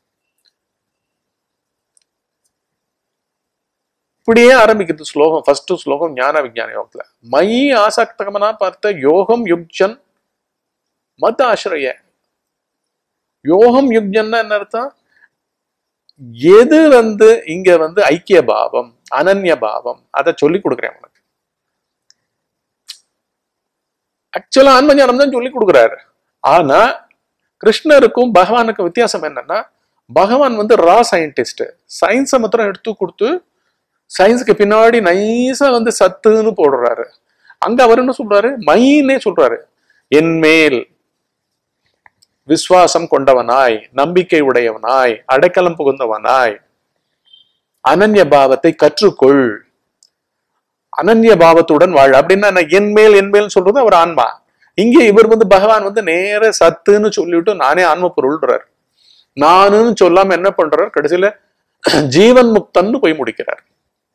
இப்படியே ஆரம்பிக்கிறது ஸ்லோகம் ஃபர்ஸ்ட் ஸ்லோகம் ஞான விஞ்ஞான யோகத்துல மயி ஆசக்தகமனா பார்த்த யோகம் யுக்ஜன் மத் ஆசிரிய யோகம் யுக்ஜன்னா என்ன அர்த்தம் எது வந்து இங்க வந்து ஐக்கிய பாவம் அனன்ய பாவம் அதை சொல்லி கொடுக்குறேன் உனக்கு ஆக்சுவலா ஆன்ம ஞானம் தான் சொல்லி கொடுக்குறாரு ஆனா கிருஷ்ணருக்கும் பகவானுக்கும் வித்தியாசம் என்னன்னா பகவான் வந்து ரா சயின்டிஸ்ட் சயின்ஸை மாத்திரம் எடுத்து கொடுத்து சயின்ஸுக்கு பின்னாடி நைஸா வந்து சத்துன்னு போடுறாரு அங்க அவர் என்ன சொல்றாரு மைன்னே சொல்றாரு என்மேல் விசுவாசம் கொண்டவனாய் நம்பிக்கை உடையவனாய் அடைக்கலம் புகுந்தவனாய் அனன்ய பாவத்தை கற்றுக்கொள் அனன்ய பாவத்துடன் வாழ் அப்படின்னா நான் என்மேல் என்மேல் சொல்றது அவர் ஆன்மா இங்கே இவர் வந்து பகவான் வந்து நேர சத்துன்னு சொல்லிவிட்டு நானே ஆன்ம பொருள்ன்றார் நானுன்னு சொல்லாம என்ன பண்றார் கடைசியில ஜீவன் முக்தன்னு போய் முடிக்கிறார்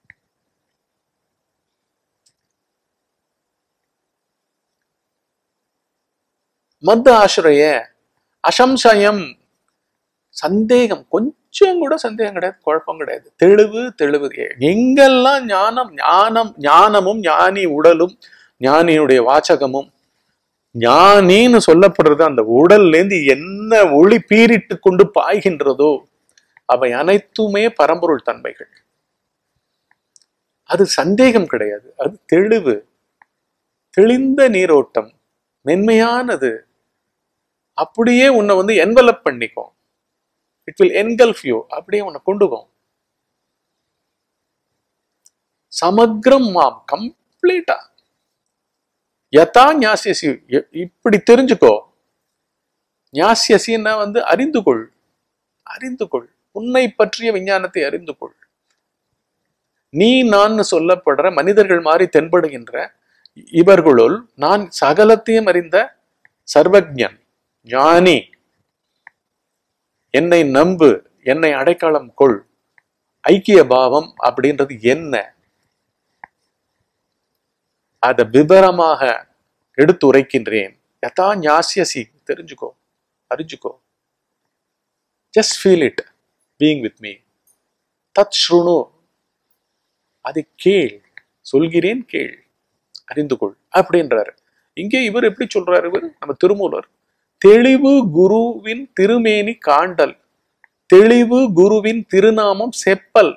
மத்த ஆசிரிய அசம்சயம் சந்தேகம் கொஞ்சம் கூட சந்தேகம் கிடையாது குழப்பம் கிடையாது தெளிவு தெளிவு எங்கெல்லாம் ஞானம் ஞானம் ஞானமும் ஞானி உடலும் ஞானியுடைய வாசகமும் ஞானின்னு சொல்லப்படுறது அந்த உடல்ல இருந்து என்ன ஒளி பீரிட்டு கொண்டு பாய்கின்றதோ அவை அனைத்துமே பரம்பொருள் தன்மைகள் அது சந்தேகம் கிடையாது அது தெளிவு தெளிந்த நீரோட்டம் மென்மையானது அப்படியே உன்னை வந்து என்வலப் பண்ணிக்கும் இட் வில் என்கல்ஃப் யூ அப்படியே உன்னை கொண்டுக்கும் சமக்ரம் மாம் கம்ப்ளீட்டா யதா ஞாசியசி எ- இப்படி தெரிஞ்சுக்கோ ஞாசியசின்னா வந்து அறிந்து கொள் அறிந்து கொள் உன்னை பற்றிய விஞ்ஞானத்தை அறிந்து கொள் நீ நான் சொல்லப்படுற மனிதர்கள் மாதிரி தென்படுகின்ற இவர்களுள் நான் சகலத்தையும் அறிந்த சர்வஜன் ஞானி என்னை நம்பு என்னை அடைக்கலம் கொள் ஐக்கிய பாவம் அப்படின்றது என்ன அதை விவரமாக எடுத்து உரைக்கின்றேன் யதா ஞாசியசி தெரிஞ்சுக்கோ அறிஞ்சுக்கோ just feel it being with me தத் ஸ்ருணு அதை கேள் சொல்கிறேன் கேள் அறிந்து கொள் அப்படின்றாரு இங்கே இவர் எப்படி சொல்றாரு இவர் நம்ம திருமூலர் தெளிவு குருவின் திருமேனி காண்டல் தெளிவு குருவின் திருநாமம் செப்பல்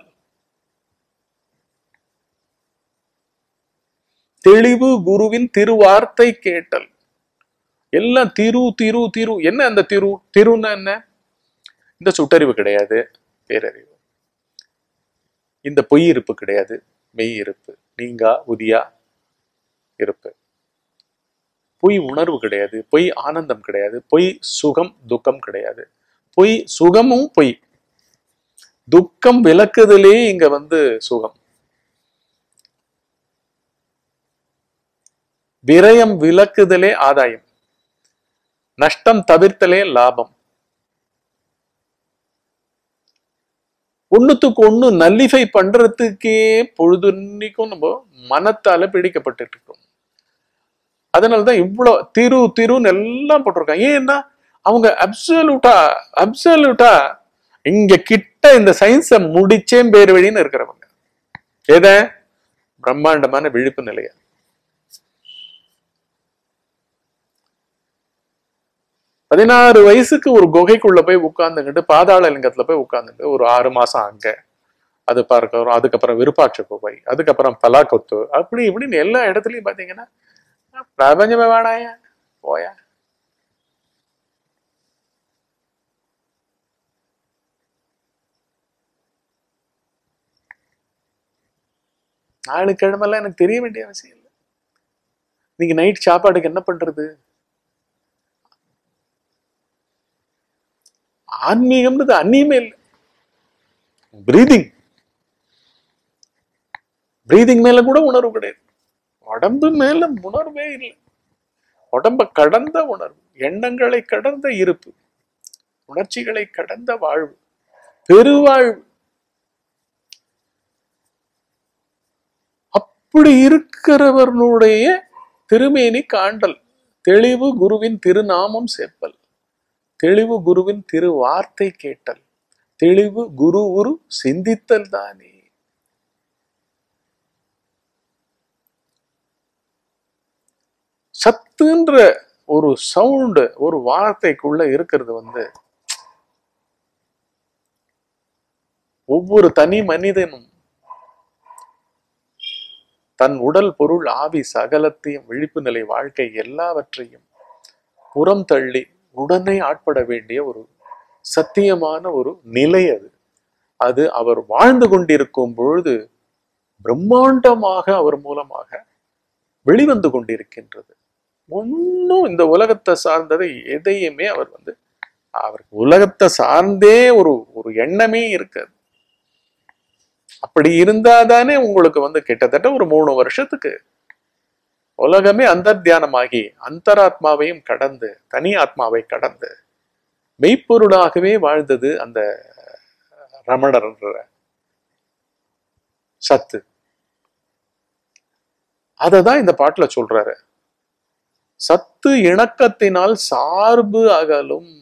தெளிவு குருவின் திருவார்த்தை கேட்டல் எல்லாம் திரு திரு திரு என்ன அந்த திரு திருன்னா என்ன இந்த சுட்டறிவு கிடையாது பேரறிவு இந்த பொய் இருப்பு கிடையாது மெய் இருப்பு நீங்கா உதியா இருப்பு பொய் உணர்வு கிடையாது பொய் ஆனந்தம் கிடையாது பொய் சுகம் துக்கம் கிடையாது பொய் சுகமும் பொய் துக்கம் விளக்குதலே இங்க வந்து சுகம் விரயம் விளக்குதலே ஆதாயம் நஷ்டம் தவிர்த்தலே லாபம் ஒண்ணுத்துக்கு ஒண்ணு நல்லிஃபை பண்றதுக்கே பொழுதுன்னைக்கும் நம்ம மனத்தால பிடிக்கப்பட்டு இருக்கோம் அதனாலதான் இவ்வளோ திரு திருன்னு எல்லாம் போட்டிருக்காங்க ஏன்னா அவங்க அப்சல்யூட்டா அப்சல்யூட்டா இங்க கிட்ட இந்த சயின்ஸை முடிச்சேன் பேர் வழின்னு இருக்கிறவங்க எத பிரம்மாண்டமான விழிப்பு நிலைய பதினாறு வயசுக்கு ஒரு குகைக்குள்ள போய் உட்கார்ந்துக்கிட்டு பாதாள லிங்கத்துல போய் உட்கார்ந்துட்டு ஒரு ஆறு மாசம் அங்க அது பார்க்கிறோம் அதுக்கப்புறம் விருப்பாட்சி குகை அதுக்கப்புறம் பலாக்கொத்து அப்படி இப்படின்னு எல்லா இடத்துலயும் பாத்தீங்கன்னா பிரபஞ்சமே வேணாயா போயா நாலு கிழமெல்லாம் எனக்கு தெரிய வேண்டிய அவசியம் இல்லை நீங்க நைட் சாப்பாடுக்கு என்ன பண்றது ஆன்மீகம்ன்றது அந்நியமே இல்லை பிரீதிங் பிரீதிங் மேல கூட உணர்வு கிடையாது உடம்பு மேல உணர்வே இல்லை உடம்ப கடந்த உணர்வு எண்ணங்களை கடந்த இருப்பு உணர்ச்சிகளை கடந்த வாழ்வு பெருவாழ்வு அப்படி இருக்கிறவர்களுடைய திருமேனி காண்டல் தெளிவு குருவின் திருநாமம் சேர்ப்பல் தெளிவு குருவின் திரு வார்த்தை கேட்டல் தெளிவு குரு குரு சிந்தித்தல் தானே சத்துன்ற ஒரு சவுண்டு ஒரு வார்த்தைக்குள்ள இருக்கிறது வந்து ஒவ்வொரு தனி மனிதனும் தன் உடல் பொருள் ஆவி சகலத்தையும் விழிப்பு நிலை வாழ்க்கை எல்லாவற்றையும் புறம் தள்ளி உடனே ஆட்பட வேண்டிய ஒரு சத்தியமான ஒரு நிலை அது அது அவர் வாழ்ந்து கொண்டிருக்கும் பொழுது பிரம்மாண்டமாக அவர் மூலமாக வெளிவந்து கொண்டிருக்கின்றது ஒன்றும் இந்த உலகத்தை சார்ந்ததை எதையுமே அவர் வந்து அவருக்கு உலகத்தை சார்ந்தே ஒரு ஒரு எண்ணமே இருக்காது அப்படி இருந்தாதானே உங்களுக்கு வந்து கிட்டத்தட்ட ஒரு மூணு வருஷத்துக்கு உலகமே அந்தர்தியானமாகி அந்தராத்மாவையும் கடந்து தனி ஆத்மாவை கடந்து மெய்ப்பொருளாகவே வாழ்ந்தது அந்த ரமணர்ன்ற சத்து அததான் இந்த பாட்டுல சொல்றாரு சத்து இணக்கத்தினால் சார்பு அகலும்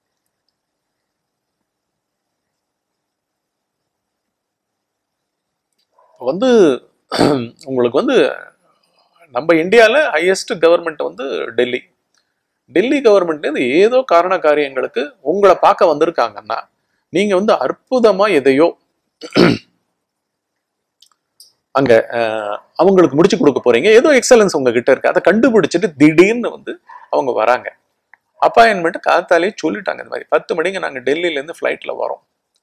வந்து உங்களுக்கு வந்து நம்ம இந்தியாவில் ஹையஸ்ட் கவர்மெண்ட் வந்து டெல்லி டெல்லி கவர்மெண்ட் ஏதோ காரண காரியங்களுக்கு உங்களை பார்க்க வந்திருக்காங்கன்னா நீங்க வந்து அற்புதமா எதையோ அங்க அஹ், அவங்களுக்கு முடிச்சு கொடுக்க போறீங்க ஏதோ எக்ஸலன்ஸ் உங்ககிட்ட இருக்கு அதை கண்டுபிடிச்சிட்டு திடீர்னு வந்து அவங்க வராங்க அப்பாயின்மெண்ட் காத்தாலே சொல்லிட்டாங்க இந்த மாதிரி பத்து மணிக்கு நாங்க டெல்லியில இருந்து ஃபிளைட்ல வரோம்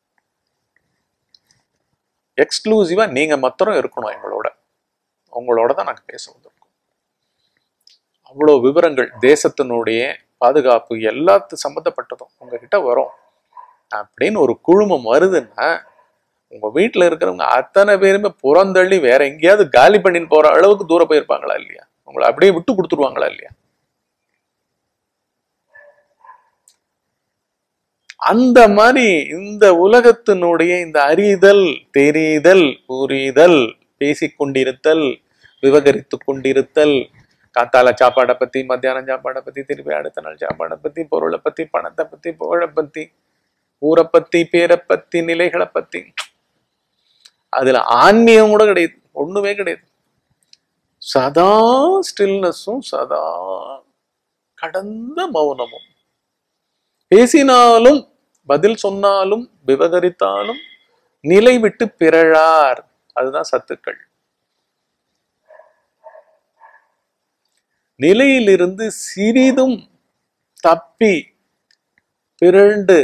எக்ஸ்க்ளூசிவா நீங்க மாத்திரம் இருக்கணும் எங்களோட உங்களோட தான் நாங்க பேச வந்திருக்கோம் அவ்வளோ விவரங்கள் தேசத்தினுடைய பாதுகாப்பு எல்லாத்து சம்மந்தப்பட்டதும் உங்ககிட்ட வரும் அப்படின்னு ஒரு குழுமம் வருதுன்னா உங்க வீட்டுல இருக்கிறவங்க அத்தனை பேருமே புறந்தள்ளி வேற எங்கேயாவது காலி பண்ணின்னு போற அளவுக்கு தூரம் போயிருப்பாங்களா இல்லையா உங்களை அப்படியே விட்டு கொடுத்துருவாங்களா இல்லையா அந்த மாதிரி இந்த உலகத்தினுடைய இந்த அறிதல் தெரிதல் புரிதல் பேசிக்கொண்டிருத்தல் விவகரித்து கொண்டிருத்தல் காத்தால சாப்பாடை பத்தி மத்தியானம் சாப்பாடை பத்தி திருப்பி அடுத்த நாள் சாப்பாடை பத்தி பொருளை பத்தி பணத்தை பத்தி புகழை பத்தி ஊரை பத்தி பேரை பத்தி நிலைகளை பத்தி அதுல ஆன்மீகம் கூட கிடையாது ஒண்ணுமே கிடையாது சதா ஸ்டில்னஸும் சதா கடந்த மௌனமும் பேசினாலும் பதில் சொன்னாலும் விவகரித்தாலும் நிலை விட்டு பிறழார் அதுதான் சத்துக்கள் நிலையிலிருந்து சிறிதும் தப்பி பிறண்டு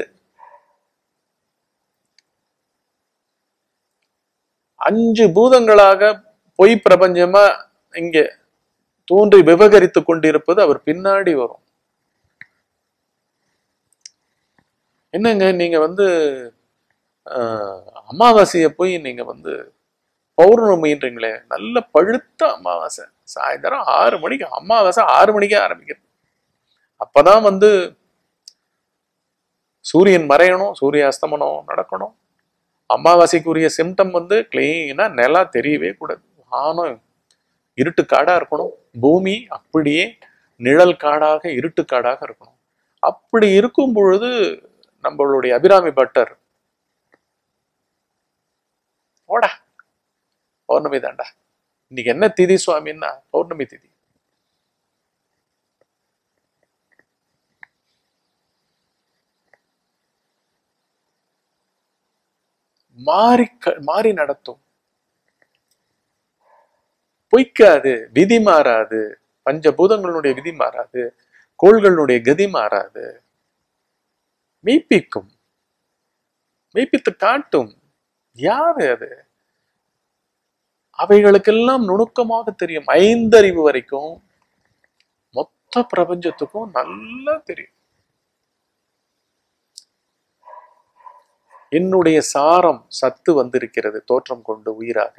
அஞ்சு பூதங்களாக பொய் பிரபஞ்சமா இங்க தோன்றி விவகரித்து கொண்டிருப்பது அவர் பின்னாடி வரும் என்னங்க நீங்க வந்து ஆஹ், அமாவாசையை போய் நீங்க வந்து பௌர்ணமின்றீங்களே நல்ல பழுத்த அமாவாசை சாயந்தரம் ஆறு மணிக்கு அமாவாசை ஆறு மணிக்கே ஆரம்பிக்கிறது அப்பதான் வந்து சூரியன் மறையணும் சூரிய அஸ்தமனம் நடக்கணும் அமாவாசைக்குரிய சிம்டம் வந்து கிளீனா நிலா தெரியவே கூடாது வானம் இருட்டு காடா இருக்கணும் பூமி அப்படியே நிழல் காடாக இருட்டு காடாக இருக்கணும் அப்படி இருக்கும் பொழுது நம்மளுடைய அபிராமி பட்டர் போடா பௌர்ணமி தாண்டா இன்னைக்கு என்ன திதி சுவாமின்னா பௌர்ணமி திதி மாறி க- மாறி நடத்தும் பொய்க்காது விதி மாறாது பஞ்சபூதங்களுடைய விதி மாறாது கோள்களுடைய கதி மாறாது மெய்ப்பிக்கும் மெய்ப்பித்து காட்டும் யாரு அது அவைகளுக்கெல்லாம் நுணுக்கமாக தெரியும் ஐந்தறிவு வரைக்கும் மொத்த பிரபஞ்சத்துக்கும் நல்லா தெரியும் என்னுடைய சாரம் சத்து வந்திருக்கிறது தோற்றம் கொண்டு உயிராக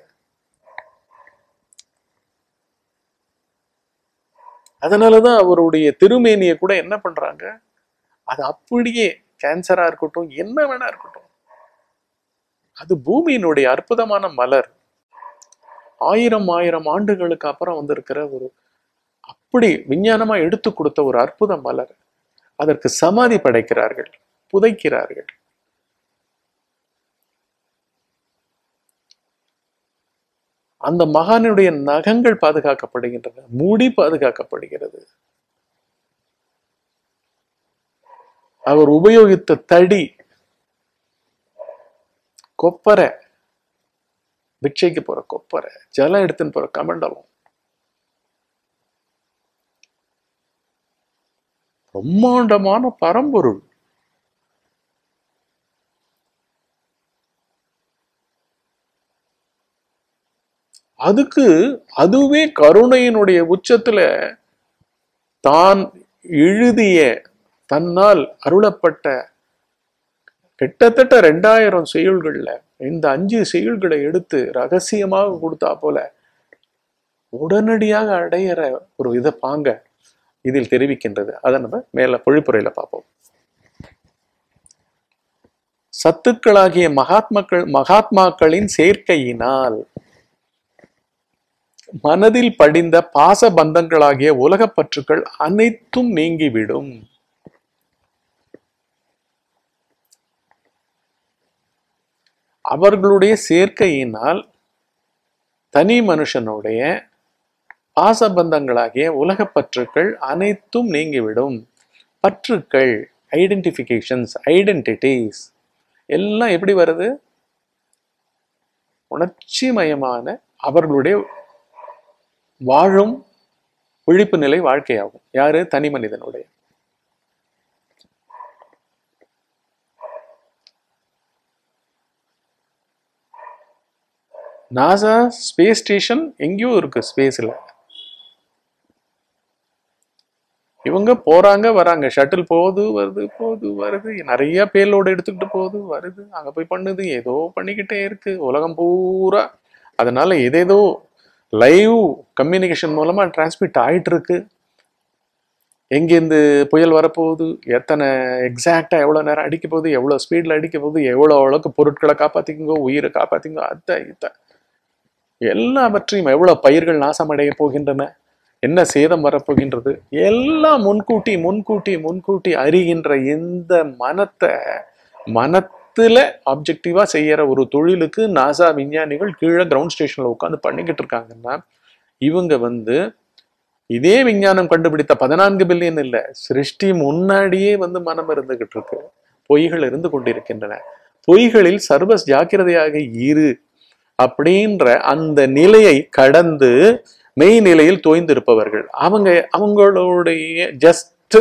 அதனாலதான் அவருடைய திருமேனியை கூட என்ன பண்றாங்க அது அப்படியே கேன்சரா இருக்கட்டும் என்ன வேணா இருக்கட்டும் அது பூமியினுடைய அற்புதமான மலர் ஆயிரம் ஆயிரம் ஆண்டுகளுக்கு அப்புறம் வந்திருக்கிற ஒரு அப்படி விஞ்ஞானமா எடுத்து கொடுத்த ஒரு அற்புத மலர் அதற்கு சமாதி படைக்கிறார்கள் புதைக்கிறார்கள் அந்த மகானுடைய நகங்கள் பாதுகாக்கப்படுகின்றன முடி பாதுகாக்கப்படுகிறது அவர் உபயோகித்த தடி கொப்பரை பிக்ஷைக்கு போற கொப்பரை ஜலம் எடுத்துன்னு போற கமண்டலம் பிரம்மாண்டமான பரம்பொருள் அதுக்கு அதுவே கருணையினுடைய உச்சத்துல தான் எழுதிய தன்னால் அருளப்பட்ட கிட்டத்தட்ட ரெண்டாயிரம் செய்யுள்கள்ல இந்த அஞ்சு செய்யுள்களை எடுத்து ரகசியமாக கொடுத்தா போல உடனடியாக அடையிற ஒரு இதை பாங்க இதில் தெரிவிக்கின்றது அதை நம்ம மேல பொழிப்புரையில பார்ப்போம் சத்துக்களாகிய மகாத்மாக்கள் மகாத்மாக்களின் சேர்க்கையினால் மனதில் படிந்த பாச பந்தங்களாகிய உலகப் பற்றுக்கள் அனைத்தும் நீங்கிவிடும் அவர்களுடைய சேர்க்கையினால் தனி மனுஷனுடைய பாசபந்தங்களாகிய உலகப் பற்றுக்கள் அனைத்தும் நீங்கிவிடும் பற்றுக்கள் ஐடென்டிஃபிகேஷன்ஸ் ஐடென்டிட்டிஸ் எல்லாம் எப்படி வருது உணர்ச்சிமயமான அவர்களுடைய வாழும் விழிப்பு நிலை வாழ்க்கையாகும் யாரு தனி மனிதனுடைய நாசா ஸ்பேஸ் ஸ்டேஷன் எங்கேயோ இருக்கு ஸ்பேஸ்ல இவங்க போறாங்க வராங்க ஷட்டில் போகுது வருது போகுது வருது நிறைய பேலோடு எடுத்துக்கிட்டு போகுது வருது அங்க போய் பண்ணுது ஏதோ பண்ணிக்கிட்டே இருக்கு உலகம் பூரா அதனால எதேதோ லைவ் கம்யூனிகேஷன் மூலமா டிரான்ஸ்மிட் ஆயிட்டு இருக்கு எங்கேருந்து புயல் வரப்போகுது எத்தனை எக்ஸாக்டா எவ்வளவு நேரம் அடிக்க போகுது எவ்வளவு ஸ்பீட்ல அடிக்க போகுது எவ்வளவு அளவுக்கு பொருட்களை காப்பாத்திக்கோ உயிரை காப்பாத்திக்கோ அத்த இத்த எல்லாவற்றையும் எவ்வளவு பயிர்கள் நாசமடைய போகின்றன என்ன சேதம் வரப்போகின்றது எல்லாம் முன்கூட்டி முன்கூட்டி முன்கூட்டி அறிகின்ற இந்த மனத்தை மனத்துல ஆப்ஜெக்டிவா செய்யற ஒரு தொழிலுக்கு நாசா விஞ்ஞானிகள் கீழே கிரவுண்ட் ஸ்டேஷன்ல உட்காந்து பண்ணிக்கிட்டு இருக்காங்கன்னா இவங்க வந்து இதே விஞ்ஞானம் கண்டுபிடித்த பதினான்கு பில்லியன் இல்ல சிருஷ்டி முன்னாடியே வந்து மனம் இருந்துகிட்டு இருக்கு பொய்கள் இருந்து கொண்டிருக்கின்றன பொய்களில் சர்வ ஜாக்கிரதையாக இரு அப்படின்ற அந்த நிலையை கடந்து மெய் நிலையில் தோய்ந்திருப்பவர்கள் அவங்க அவங்களுடைய ஜஸ்ட்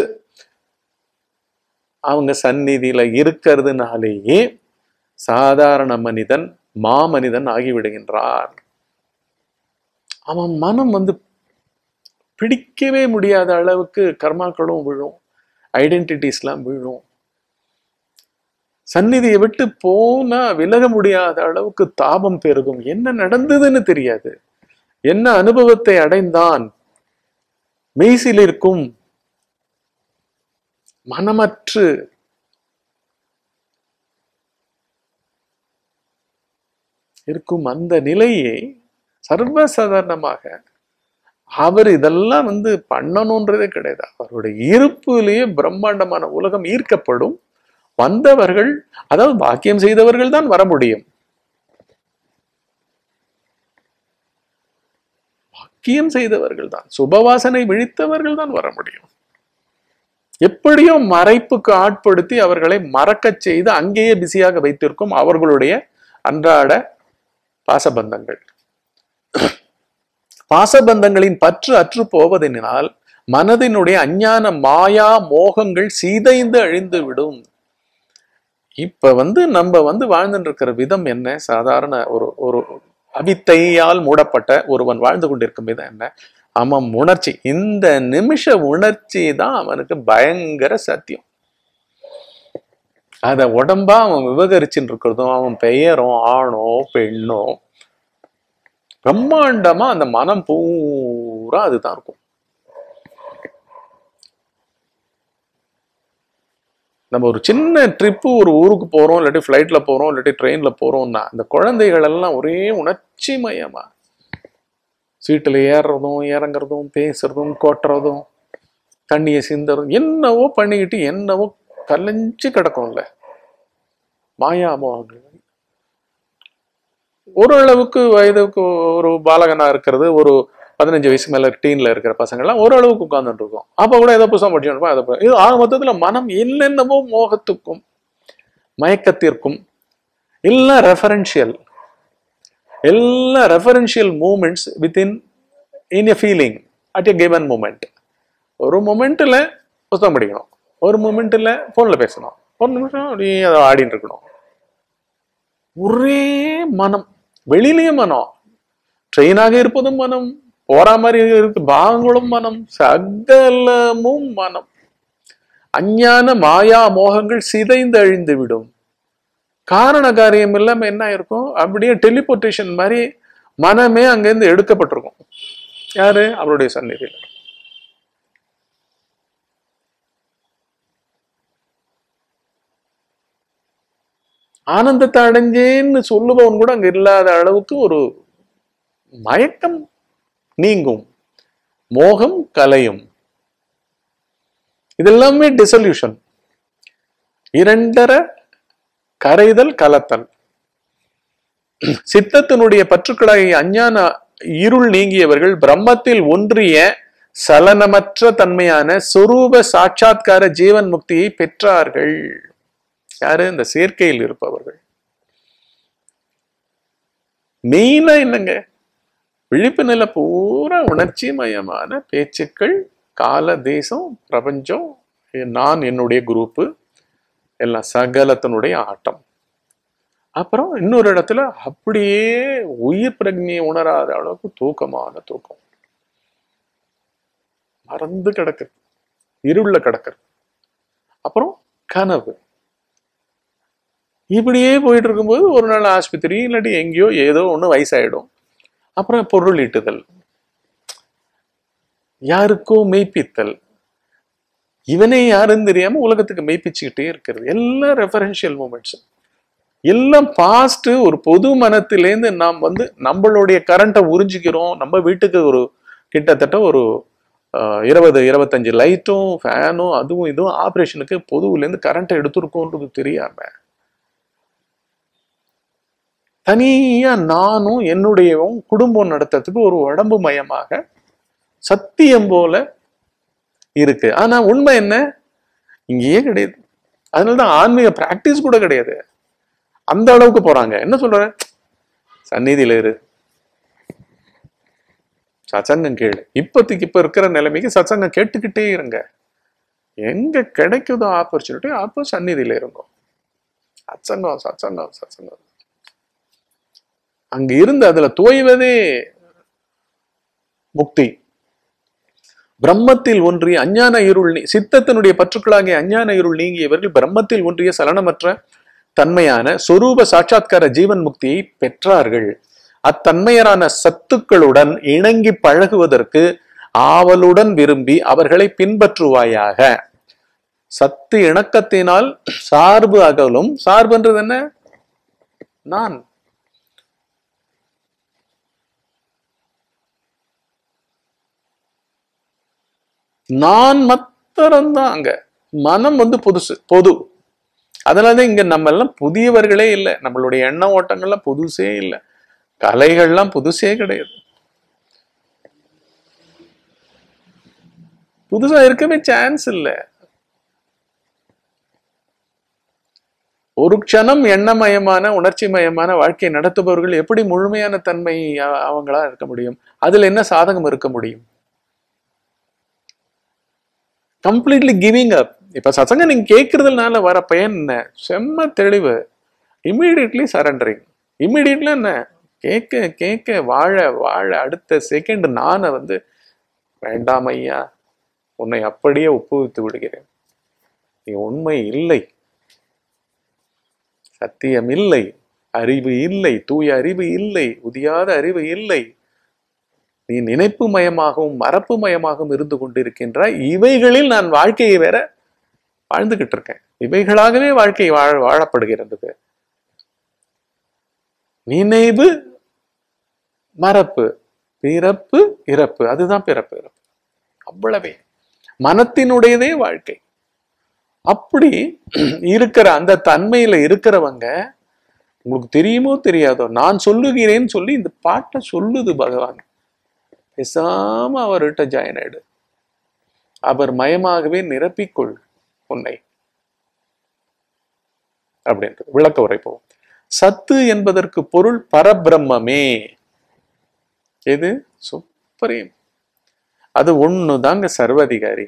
அவங்க சந்நிதியில இருக்கிறதுனாலேயே சாதாரண மனிதன் மாமனிதன் ஆகிவிடுகின்றான் அவன் மனம் வந்து பிடிக்கவே முடியாத அளவுக்கு கர்மாக்களும் விழும் ஐடென்டிட்டிஸ்லாம் விழும் சந்நிதியை விட்டு போனா விலக முடியாத அளவுக்கு தாபம் பெருகும் என்ன நடந்ததுன்னு தெரியாது என்ன அனுபவத்தை அடைந்தான் மெய்சில் இருக்கும் மனமற்று இருக்கும் அந்த நிலையை சர்வசாதாரணமாக அவர் இதெல்லாம் வந்து பண்ணணுன்றதே கிடையாது அவருடைய இருப்புலேயே பிரம்மாண்டமான உலகம் ஈர்க்கப்படும் வந்தவர்கள் அதாவது பாக்கியம் செய்தவர்கள் தான் வர முடியும் பாக்கியம் செய்தவர்கள் தான் சுபவாசனை விழித்தவர்கள் தான் வர முடியும் எப்படியோ மறைப்புக்கு ஆட்படுத்தி அவர்களை மறக்கச் செய்து அங்கேயே பிஸியாக வைத்திருக்கும் அவர்களுடைய அன்றாட பாசபந்தங்கள் பாசபந்தங்களின் பற்று அற்று போவதனால் மனதினுடைய அஞ்ஞான மாயா மோகங்கள் சீதைந்து அழிந்து விடும் இப்ப வந்து நம்ம வந்து வாழ்ந்துட்டு இருக்கிற விதம் என்ன சாதாரண ஒரு ஒரு அவித்தையால் மூடப்பட்ட ஒருவன் வாழ்ந்து கொண்டிருக்கும் விதம் என்ன அவன் உணர்ச்சி இந்த நிமிஷ உணர்ச்சி தான் அவனுக்கு பயங்கர சத்தியம் அத உடம்பா அவன் விவகரிச்சுட்டு இருக்கிறதும் அவன் பெயரும் ஆணோ பெண்ணோ பிரம்மாண்டமா அந்த மனம் பூரா அதுதான் இருக்கும் நம்ம ஒரு சின்ன ட்ரிப்பு ஒரு ஊருக்கு போறோம் இல்லாட்டி ஃப்ளைட்ல போறோம் இல்லாட்டி ட்ரெயின்ல போறோம்னா அந்த குழந்தைகள் எல்லாம் ஒரே உணர்ச்சி மயமா சீட்டில் ஏறுறதும் இறங்குறதும் பேசுறதும் கொட்டுறதும் தண்ணியை சிந்துறதும் என்னவோ பண்ணிக்கிட்டு என்னவோ கலைஞ்சு கிடக்கும்ல மாயாமோகங்கள் ஓரளவுக்கு வயதுக்கு ஒரு பாலகனா இருக்கிறது ஒரு பதினஞ்சு வயசு மேல டீன்ல இருக்கிற பசங்கள்லாம் ஓரளவுக்கு உட்கார்ந்துட்டு இருக்கோம் அப்ப கூட ஏதோ புதுசாக படிச்சு அதை ப- இது ஆக மொத்தத்துல மனம் என்னென்னவோ மோகத்துக்கும் மயக்கத்திற்கும் எல்லாம் ரெஃபரன்ஷியல் எல்லா referential moments within in a feeling at a given moment ஒரு மூமெண்ட்டில் புத்தகம் படிக்கணும் ஒரு மூமெண்ட்டில் ஃபோனில் பேசணும் ஒரு நிமிஷம் அப்படியே அதை ஆடிட்டு இருக்கணும் ஒரே மனம் வெளியிலேயே மனம் ட்ரெயினாக இருப்பதும் மனம் போற மாதிரி இருக்கு பாகங்களும் மனம் சகலமும் மனம் அஞ்ஞான மாயா மோகங்கள் சிதைந்து அழிந்து விடும் காரண காரியம் இல்லாம என்ன இருக்கும் அப்படியே டெலிபோர்டேஷன் மாதிரி மனமே அங்கிருந்து எடுக்கப்பட்டிருக்கும் யாரு அவருடைய சந்நிதியில் ஆனந்தத்தை அடைஞ்சேன்னு சொல்லுபவன் கூட அங்க இல்லாத அளவுக்கு ஒரு மயக்கம் நீங்கும் மோகம் கலையும் இதெல்லாமே டிசல்யூஷன் இரண்டர கரைதல் கலத்தல் சித்தத்தினுடைய பற்றுக்களாகிய அஞ்ஞான இருள் நீங்கியவர்கள் பிரம்மத்தில் ஒன்றிய சலனமற்ற தன்மையான சொரூப சாட்சாத்கார ஜீவன் முக்தியை பெற்றார்கள் யாரு இந்த சேர்க்கையில் இருப்பவர்கள் மெயினா என்னங்க விழிப்பு நிலை பூரா உணர்ச்சி மயமான பேச்சுக்கள் கால தேசம் பிரபஞ்சம் நான் என்னுடைய குரூப்பு எல்லாம் சகலத்தினுடைய ஆட்டம் அப்புறம் இன்னொரு இடத்துல அப்படியே உயிர் பிரக்னியை உணராத அளவுக்கு தூக்கமான தூக்கம் மறந்து கிடக்குது இருள கிடக்குது அப்புறம் கனவு இப்படியே போயிட்டு இருக்கும்போது ஒரு நாள் ஆஸ்பத்திரி இல்லாட்டி எங்கேயோ ஏதோ ஒண்ணு வயசாயிடும் அப்புறம் பொருள் ஈட்டுதல் யாருக்கோ மெய்ப்பித்தல் இவனே யாருன்னு தெரியாம உலகத்துக்கு மெய்ப்பிச்சுக்கிட்டே இருக்கிறது எல்லாம் ரெஃபரன்ஷியல் மூமெண்ட்ஸ் எல்லாம் பாஸ்ட் ஒரு பொது மனத்திலேருந்து நாம் வந்து நம்மளுடைய கரண்ட்டை உறிஞ்சிக்கிறோம் நம்ம வீட்டுக்கு ஒரு கிட்டத்தட்ட ஒரு ஆஹ், இருபது இருபத்தஞ்சு லைட்டும் ஃபேனும் அதுவும் இதுவும் ஆப்ரேஷனுக்கு பொதுவிலேருந்து கரண்ட்டை எடுத்திருக்கோன்றது தெரியாம தனியா நானும் என்னுடையவும் குடும்பம் நடத்துறதுக்கு ஒரு உடம்பு மயமாக சத்தியம் போல இருக்கு ஆனா உண்மை என்ன இங்கேயே கிடையாது அதனாலதான் ஆன்மீக பிராக்டிஸ் கூட கிடையாது அந்த அளவுக்கு போறாங்க என்ன சொல்ற சந்நிதியில இரு சச்சங்கம் கேளு இப்போதைக்கு இப்ப இருக்கிற நிலைமைக்கு சச்சங்கம் கேட்டுக்கிட்டே இருங்க எங்க கிடைக்குதோ ஆப்பர்ச்சுனிட்டி அப்போ சந்நிதியில இருங்க சச்சங்கம் சச்சங்கம் சச்சங்கம் அங்க இருந்து அதுல தோய்வதே முக்தி பிரம்மத்தில் ஒன்றிய அஞ்ஞான இருள் நீ- சித்தத்தினுடைய பற்றுக்களாகிய அஞ்ஞான இருள் நீங்கியவர்கள் பிரம்மத்தில் ஒன்றிய சலனமற்ற தன்மையான சொரூப சாட்சாத்கார ஜீவன் முக்தியை பெற்றார்கள் அத்தன்மையரான சத்துக்களுடன் இணங்கி பழகுவதற்கு ஆவலுடன் விரும்பி அவர்களை பின்பற்றுவாயாக சத்து இணக்கத்தினால் சார்பு அகலும் சார்புன்றது என்ன நான் நான் மாத்திரம்தான் அங்க மனம் வந்து புதுசு பொது அதனாலதான் இங்க நம்ம எல்லாம் புதியவர்களே இல்லை நம்மளுடைய எண்ண ஓட்டங்கள்லாம் புதுசே இல்லை கலைகள்லாம் புதுசே கிடையாது புதுசா இருக்கவே சான்ஸ் இல்லை ஒரு க்ஷணம் எண்ணமயமான உணர்ச்சி மயமான வாழ்க்கையை நடத்துபவர்கள் எப்படி முழுமையான தன்மை அ- அவங்களா இருக்க முடியும் அதுல என்ன சாதகம் இருக்க முடியும் கம்ப்ளீட்லி கிவிங் அப் இப்ப சசங்க நீங்க கேட்கறதுனால வர பயன் என்ன செம்ம தெளிவு இம்மீடியட்லி சரண்டரிங் இம்மீடியட்ல என்ன கேட்க கேட்க வாழ வாழ அடுத்த செகண்ட் நானை வந்து வேண்டாம் ஐயா உன்னை அப்படியே ஒப்புவித்து விடுகிறேன் நீ உண்மை இல்லை சத்தியம் இல்லை அறிவு இல்லை தூய அறிவு இல்லை உதியாத அறிவு இல்லை நீ நினைப்பு மயமாகவும் மரப்பு மயமாகவும் இருந்து கொண்டிருக்கின்றாய் இவைகளில் நான் வாழ்க்கையை வேற வாழ்ந்துகிட்டு இருக்கேன் இவைகளாகவே வாழ்க்கை வாழ வாழப்படுகிறது நினைவு மரப்பு பிறப்பு இறப்பு அதுதான் பிறப்பு இறப்பு அவ்வளவே மனத்தினுடையதே வாழ்க்கை அப்படி இருக்கிற அந்த தன்மையில இருக்கிறவங்க உங்களுக்கு தெரியுமோ தெரியாதோ நான் சொல்லுகிறேன்னு சொல்லி இந்த பாட்டை சொல்லுது பகவான் பேசாம அவர்கிட்ட ஜாயின் ஆயிடு அவர் மயமாகவே நிரப்பிக்கொள் உன்னை அப்படின்றது விளக்க உரைப்போம் சத்து என்பதற்கு பொருள் பரபிரம்மே எது சுப்ரீம் அது ஒண்ணுதாங்க சர்வாதிகாரி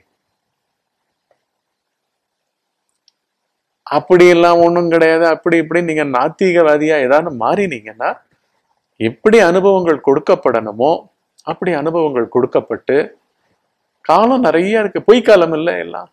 அப்படி எல்லாம் ஒண்ணும் கிடையாது அப்படி இப்படி நீங்க நாத்திகவாதியா ஏதாவது மாறினீங்கன்னா எப்படி அனுபவங்கள் கொடுக்கப்படணுமோ அப்படி அனுபவங்கள் கொடுக்கப்பட்டு காலம் நிறைய இருக்கு பொய் காலம் இல்லை எல்லாம்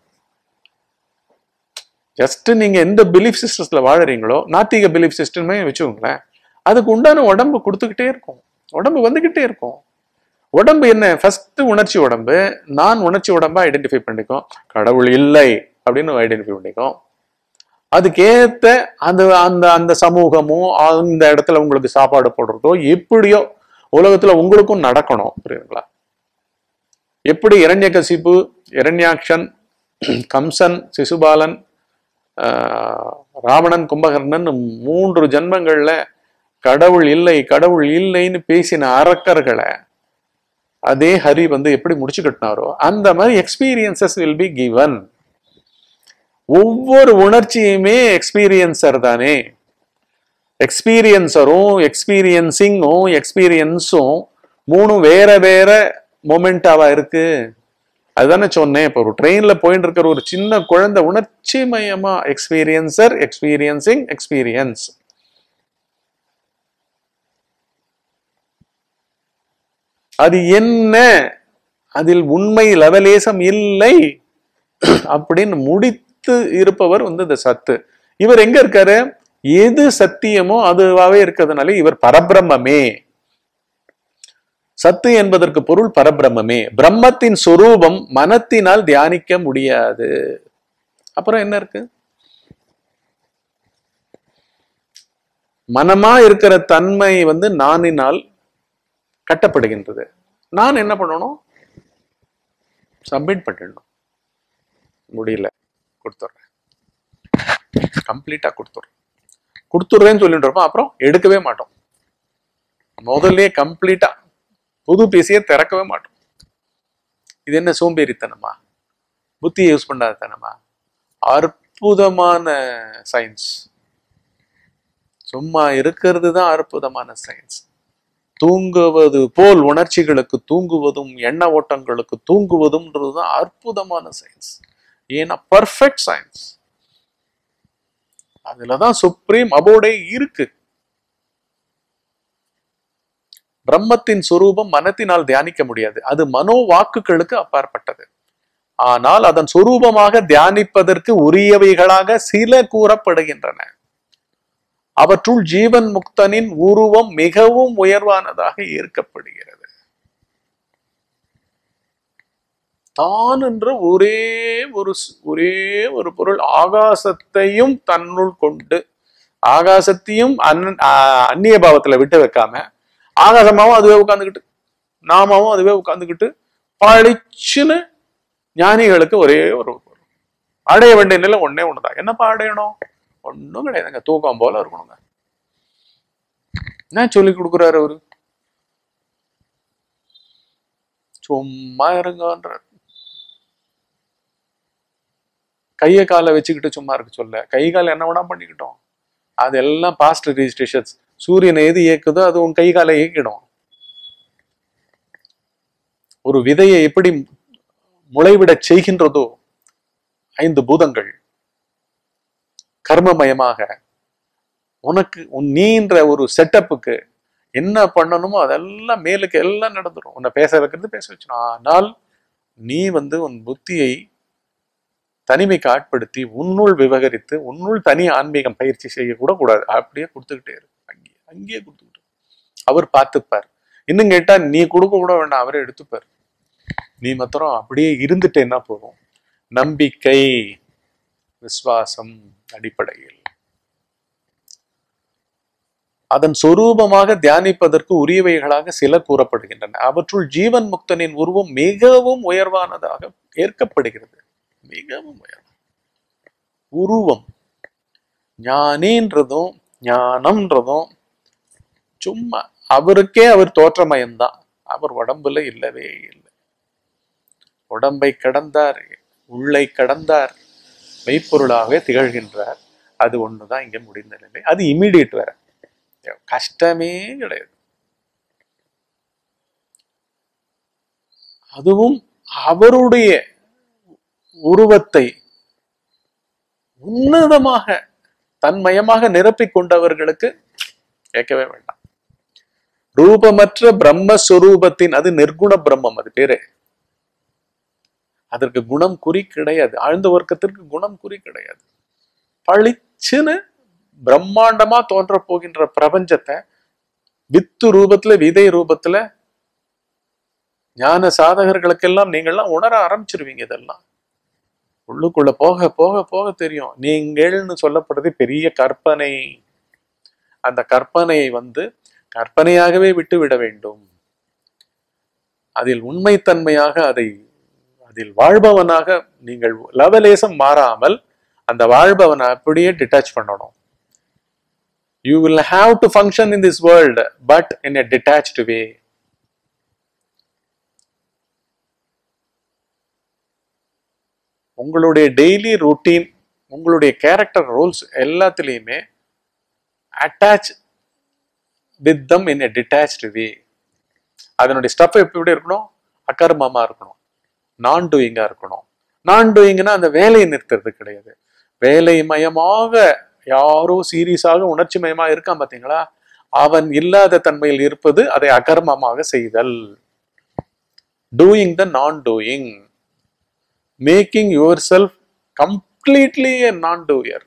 ஜஸ்ட் நீங்க எந்த பிலீஃப் சிஸ்டம்ஸ்ல வாழறீங்களோ நாத்திக பிலீஃப் சிஸ்டமே வச்சுக்கோங்களேன் அதுக்கு உண்டான உடம்பு கொடுத்துக்கிட்டே இருக்கும் உடம்பு வந்துகிட்டே இருக்கும் உடம்பு என்ன ஃபர்ஸ்ட் உணர்ச்சி உடம்பு நான் உணர்ச்சி உடம்பா ஐடென்டிஃபை பண்ணிக்கும் கடவுள் இல்லை அப்படின்னு ஐடென்டிஃபை பண்ணிக்கும் அதுக்கேத்த அந்த அந்த அந்த சமூகமும் அந்த இடத்துல உங்களுக்கு சாப்பாடு போடுறதோ எப்படியோ உலகத்துல உங்களுக்கும் நடக்கணும் புரியுதுங்களா எப்படி இரண்யகசிப்பு இரண்யாக்ஷன் கம்சன் சிசுபாலன் ஆஹ், ராவணன் கும்பகர்ணன் மூன்று ஜன்மங்கள்ல கடவுள் இல்லை கடவுள் இல்லைன்னு பேசின அரக்கர்களை அதே ஹரி வந்து எப்படி முடிச்சு கட்டினாரோ அந்த மாதிரி எக்ஸ்பீரியன்சஸ் வில் பி கிவன் ஒவ்வொரு உணர்ச்சியுமே எக்ஸ்பீரியன்சர் தானே எக்ஸ்பீரியன்சரும் எக்ஸ்பீரியன்சிங்கும் எக்ஸ்பீரியன்ஸும் மூணும் வேற வேற மொமெண்டாவா இருக்கு அதுதானே சொன்னேன் இப்போ ஒரு ட்ரெயின்ல போயிட்டு இருக்கிற ஒரு சின்ன குழந்தை உணர்ச்சி மயமா எக்ஸ்பீரியன்சர் எக்ஸ்பீரியன்சிங் எக்ஸ்பீரியன்ஸ் அது என்ன அதில் உண்மை லவலேசம் இல்லை அப்படின்னு முடித்து இருப்பவர் வந்து இந்த சத்து இவர் எங்க இருக்காரு எது சத்தியமோ அதுவாவே இருக்கிறதுனால இவர் பரபிரம்மே சத்து என்பதற்கு பொருள் பரபிரம்மே பிரம்மத்தின் சொரூபம் மனத்தினால் தியானிக்க முடியாது அப்புறம் என்ன இருக்கு மனமா இருக்கிற தன்மை வந்து நானினால் கட்டப்படுகின்றது நான் என்ன பண்ணணும் சப்மிட் பண்ணிடணும் முடியல கொடுத்துட்றேன் கம்ப்ளீட்டா கொடுத்துட்றேன் கொடுத்துட்றேன்னு சொல்லிட்டு இருப்போம் அப்புறம் எடுக்கவே மாட்டோம் முதல்ல கம்ப்ளீட்டா புது பேசியே திறக்கவே மாட்டோம் இது என்ன சோம்பேறித்தனமா புத்தியை யூஸ் பண்ணாதனமா அற்புதமான சயின்ஸ் சும்மா இருக்கிறது தான் அற்புதமான சயின்ஸ் தூங்குவது போல் உணர்ச்சிகளுக்கு தூங்குவதும் எண்ண ஓட்டங்களுக்கு தூங்குவதும்ன்றது தான் அற்புதமான சயின்ஸ் ஏன்னா பர்ஃபெக்ட் சயின்ஸ் அதுலதான் சுப்ரீம் அபோடே இருக்கு பிரம்மத்தின் சொரூபம் மனத்தினால் தியானிக்க முடியாது அது மனோ வாக்குகளுக்கு அப்பாற்பட்டது ஆனால் அதன் சொரூபமாக தியானிப்பதற்கு உரியவைகளாக சில கூறப்படுகின்றன அவற்றுள் ஜீவன் முக்தனின் உருவம் மிகவும் உயர்வானதாக ஈர்க்கப்படுகிறது தான் என்ற ஒரே ஒரு ஸ்- ஒரே ஒரு பொருள் ஆகாசத்தையும் தன்னுள் கொண்டு ஆகாசத்தையும் அன்- ஆ- அந்நிய பாவத்துல விட்டு வைக்காம ஆகாசமாவும் அதுவே உட்கார்ந்துக்கிட்டு நாமாவும் அதுவே உட்கார்ந்துக்கிட்டு பளிச்சுன்னு ஞானிகளுக்கு ஒரே ஒரு பொருள் அடைய வேண்டிய நிலை ஒண்ணே ஒண்ணுதான் என்னப்பா அடையணும் ஒண்ணும் கிடையாதுங்க தூக்கம் போல இருக்கணுங்க என்ன சொல்லி கொடுக்குறாரு அவரு சும்மா இருங்கன்ற கையை காலை வச்சுக்கிட்டு சும்மா இருக்க சொல்ல கை கால் என்ன வேணா பண்ணிக்கிட்டோம் அதெல்லாம் பாஸ்ட் ரெஜிஸ்ட்ரேஷன்ஸ் சூரியனை எது இயக்குதோ அது உன் கை காலை இயக்கிடும் ஒரு விதையை எப்படி முளைவிடச் செய்கின்றதோ ஐந்து பூதங்கள் கர்மமயமாக உனக்கு உன் நீன்ற ஒரு செட்டப்புக்கு என்ன பண்ணணுமோ அதெல்லாம் மேலுக்கு எல்லாம் நடந்துடும் உன்னை பேச வைக்கிறது பேச வச்சிடும் ஆனால் நீ வந்து உன் புத்தியை தனிமைக்கு ஆட்படுத்தி உன்னுள் விவகரித்து உன்னுள் தனி ஆன்மீகம் பயிற்சி செய்ய கூட கூடாது அப்படியே கொடுத்துக்கிட்டே இரு அங்கேயே அங்கேயே கொடுத்துக்கிட்டு இரு. அவர் பார்த்துப்பார் இன்னும் கேட்டா நீ கொடுக்க கூட வேண்டாம் அவரே எடுத்துப்பார் நீ மாத்திரம் அப்படியே இருந்துட்டேன்னா போதும் நம்பிக்கை விசுவாசம் அடிப்படையில் அதன் சொரூபமாக தியானிப்பதற்கு உரியவைகளாக சில கூறப்படுகின்றன அவற்றுள் ஜீவன் முக்தனின் உருவம் மிகவும் உயர்வானதாக ஏற்கப்படுகிறது மிகவும் உயர்வான உருவம் ஞானின்றதும் ஞானம்ன்றதும் சும்மா அவருக்கே அவர் தோற்றமயம்தான் அவர் உடம்புல இல்லவே இல்லை உடம்பை கடந்தார் உள்ளை கடந்தார் மெய்ப்பொருளாகவே திகழ்கின்றார் அது ஒண்ணுதான் இங்க முடிந்த நிலை அது இமீடியட் வேற கஷ்டமே கிடையாது அதுவும் அவருடைய உருவத்தை உன்னதமாக தன்மயமாக நிரப்பிக் கொண்டவர்களுக்கு கேட்கவே வேண்டாம் ரூபமற்ற பிரம்மஸ்வரூபத்தின் அது நிர்குண பிரம்மம் அது பேரு அதற்கு குணம் குறி கிடையாது ஆழ்ந்த வர்க்கத்திற்கு குணம் குறி கிடையாது பளிச்சுன்னு பிரம்மாண்டமா தோன்ற போகின்ற பிரபஞ்சத்தை வித்து ரூபத்துல விதை ரூபத்துல ஞான சாதகர்களுக்கெல்லாம் நீங்கள்லாம் உணர ஆரம்பிச்சிருவீங்க இதெல்லாம் உள்ளுக்குள்ள போக போக போக தெரியும் நீங்கள்னு சொல்லப்படுறது பெரிய கற்பனை அந்த கற்பனையை வந்து கற்பனையாகவே விட்டு விட வேண்டும் அதில் உண்மைத்தன்மையாக அதை அதில் வாழ்பவனாக நீங்கள் லவலேசம் மாறாமல் அந்த வாழ்பவனை அப்படியே டிட்டாச் பண்ணணும் you will have to function in this world but in a detached way உங்களுடைய டெய்லி ரொட்டீன் உங்களுடைய கேரக்டர் ரோல்ஸ் எல்லாத்துலேயுமே attach with them in a detached way அதனுடைய ஸ்டஃப் எப்படி இருக்கணும் அகர்மமா இருக்கணும் நான் டூயிங்கா இருக்கணும் நான் டூயிங்னா அந்த வேலையை நிறுத்துறது கிடையாது வேலை மயமாக யாரோ சீரியஸாக உணர்ச்சி மயமா இருக்கான் பாத்தீங்களா அவன் இல்லாத தன்மையில் இருப்பது அதை அகர்மமாக செய்தல் doing the non doing making yourself completely a non doer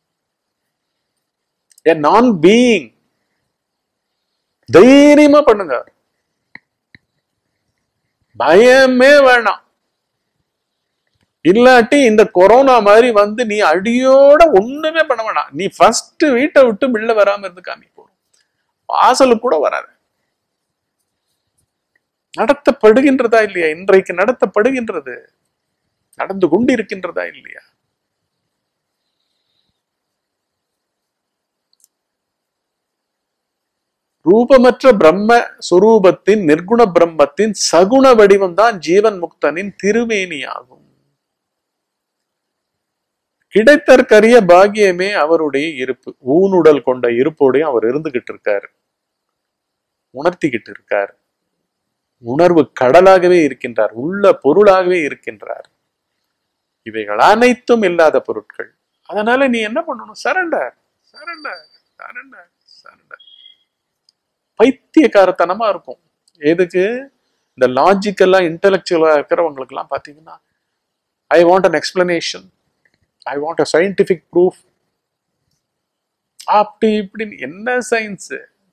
எ நான் பீயிங் தைரியமா பண்ணுங்க பயமே வேணாம் இல்லாட்டி இந்த கொரோனா மாதிரி வந்து நீ அடியோட ஒண்ணுமே பண்ண வேணாம் நீ ஃபர்ஸ்ட் வீட்டை விட்டு வெளில வராம இருந்து காமி போடும் வாசலுக்கு கூட வராது நடத்தப்படுகின்றதா இல்லையா இன்றைக்கு நடத்தப்படுகின்றது நடந்து கொண்டிருக்கின்றதா இல்லையா ரூபமற்ற பிரம்ம சுரூபத்தின் நிர்குண பிரம்மத்தின் சகுண வடிவம் தான் ஜீவன் முக்தனின் திருமேனியாகும் கிடைத்தற்கரிய பாக்கியமே அவருடைய இருப்பு ஊனுடல் கொண்ட இருப்போடையும் அவர் இருந்துகிட்டு இருக்காரு உணர்த்திக்கிட்டு இருக்கார் உணர்வு கடலாகவே இருக்கின்றார் உள்ள பொருளாகவே இருக்கின்றார் இவைகள் அனைத்தும் இல்லாத பொருட்கள் அதனால நீ என்ன பண்ணணும் சரண்டர் சரண்டர் சரண்டர் சரண்டர் பைத்தியக்காரத்தனமா இருக்கும் எதுக்கு இந்த லாஜிக்கலா இன்டெலெக்சுவலா இருக்கிறவங்களுக்கு எல்லாம் பாத்தீங்கன்னா I want an explanation I want a scientific proof அப்படி இப்படின்னு என்ன சயின்ஸ்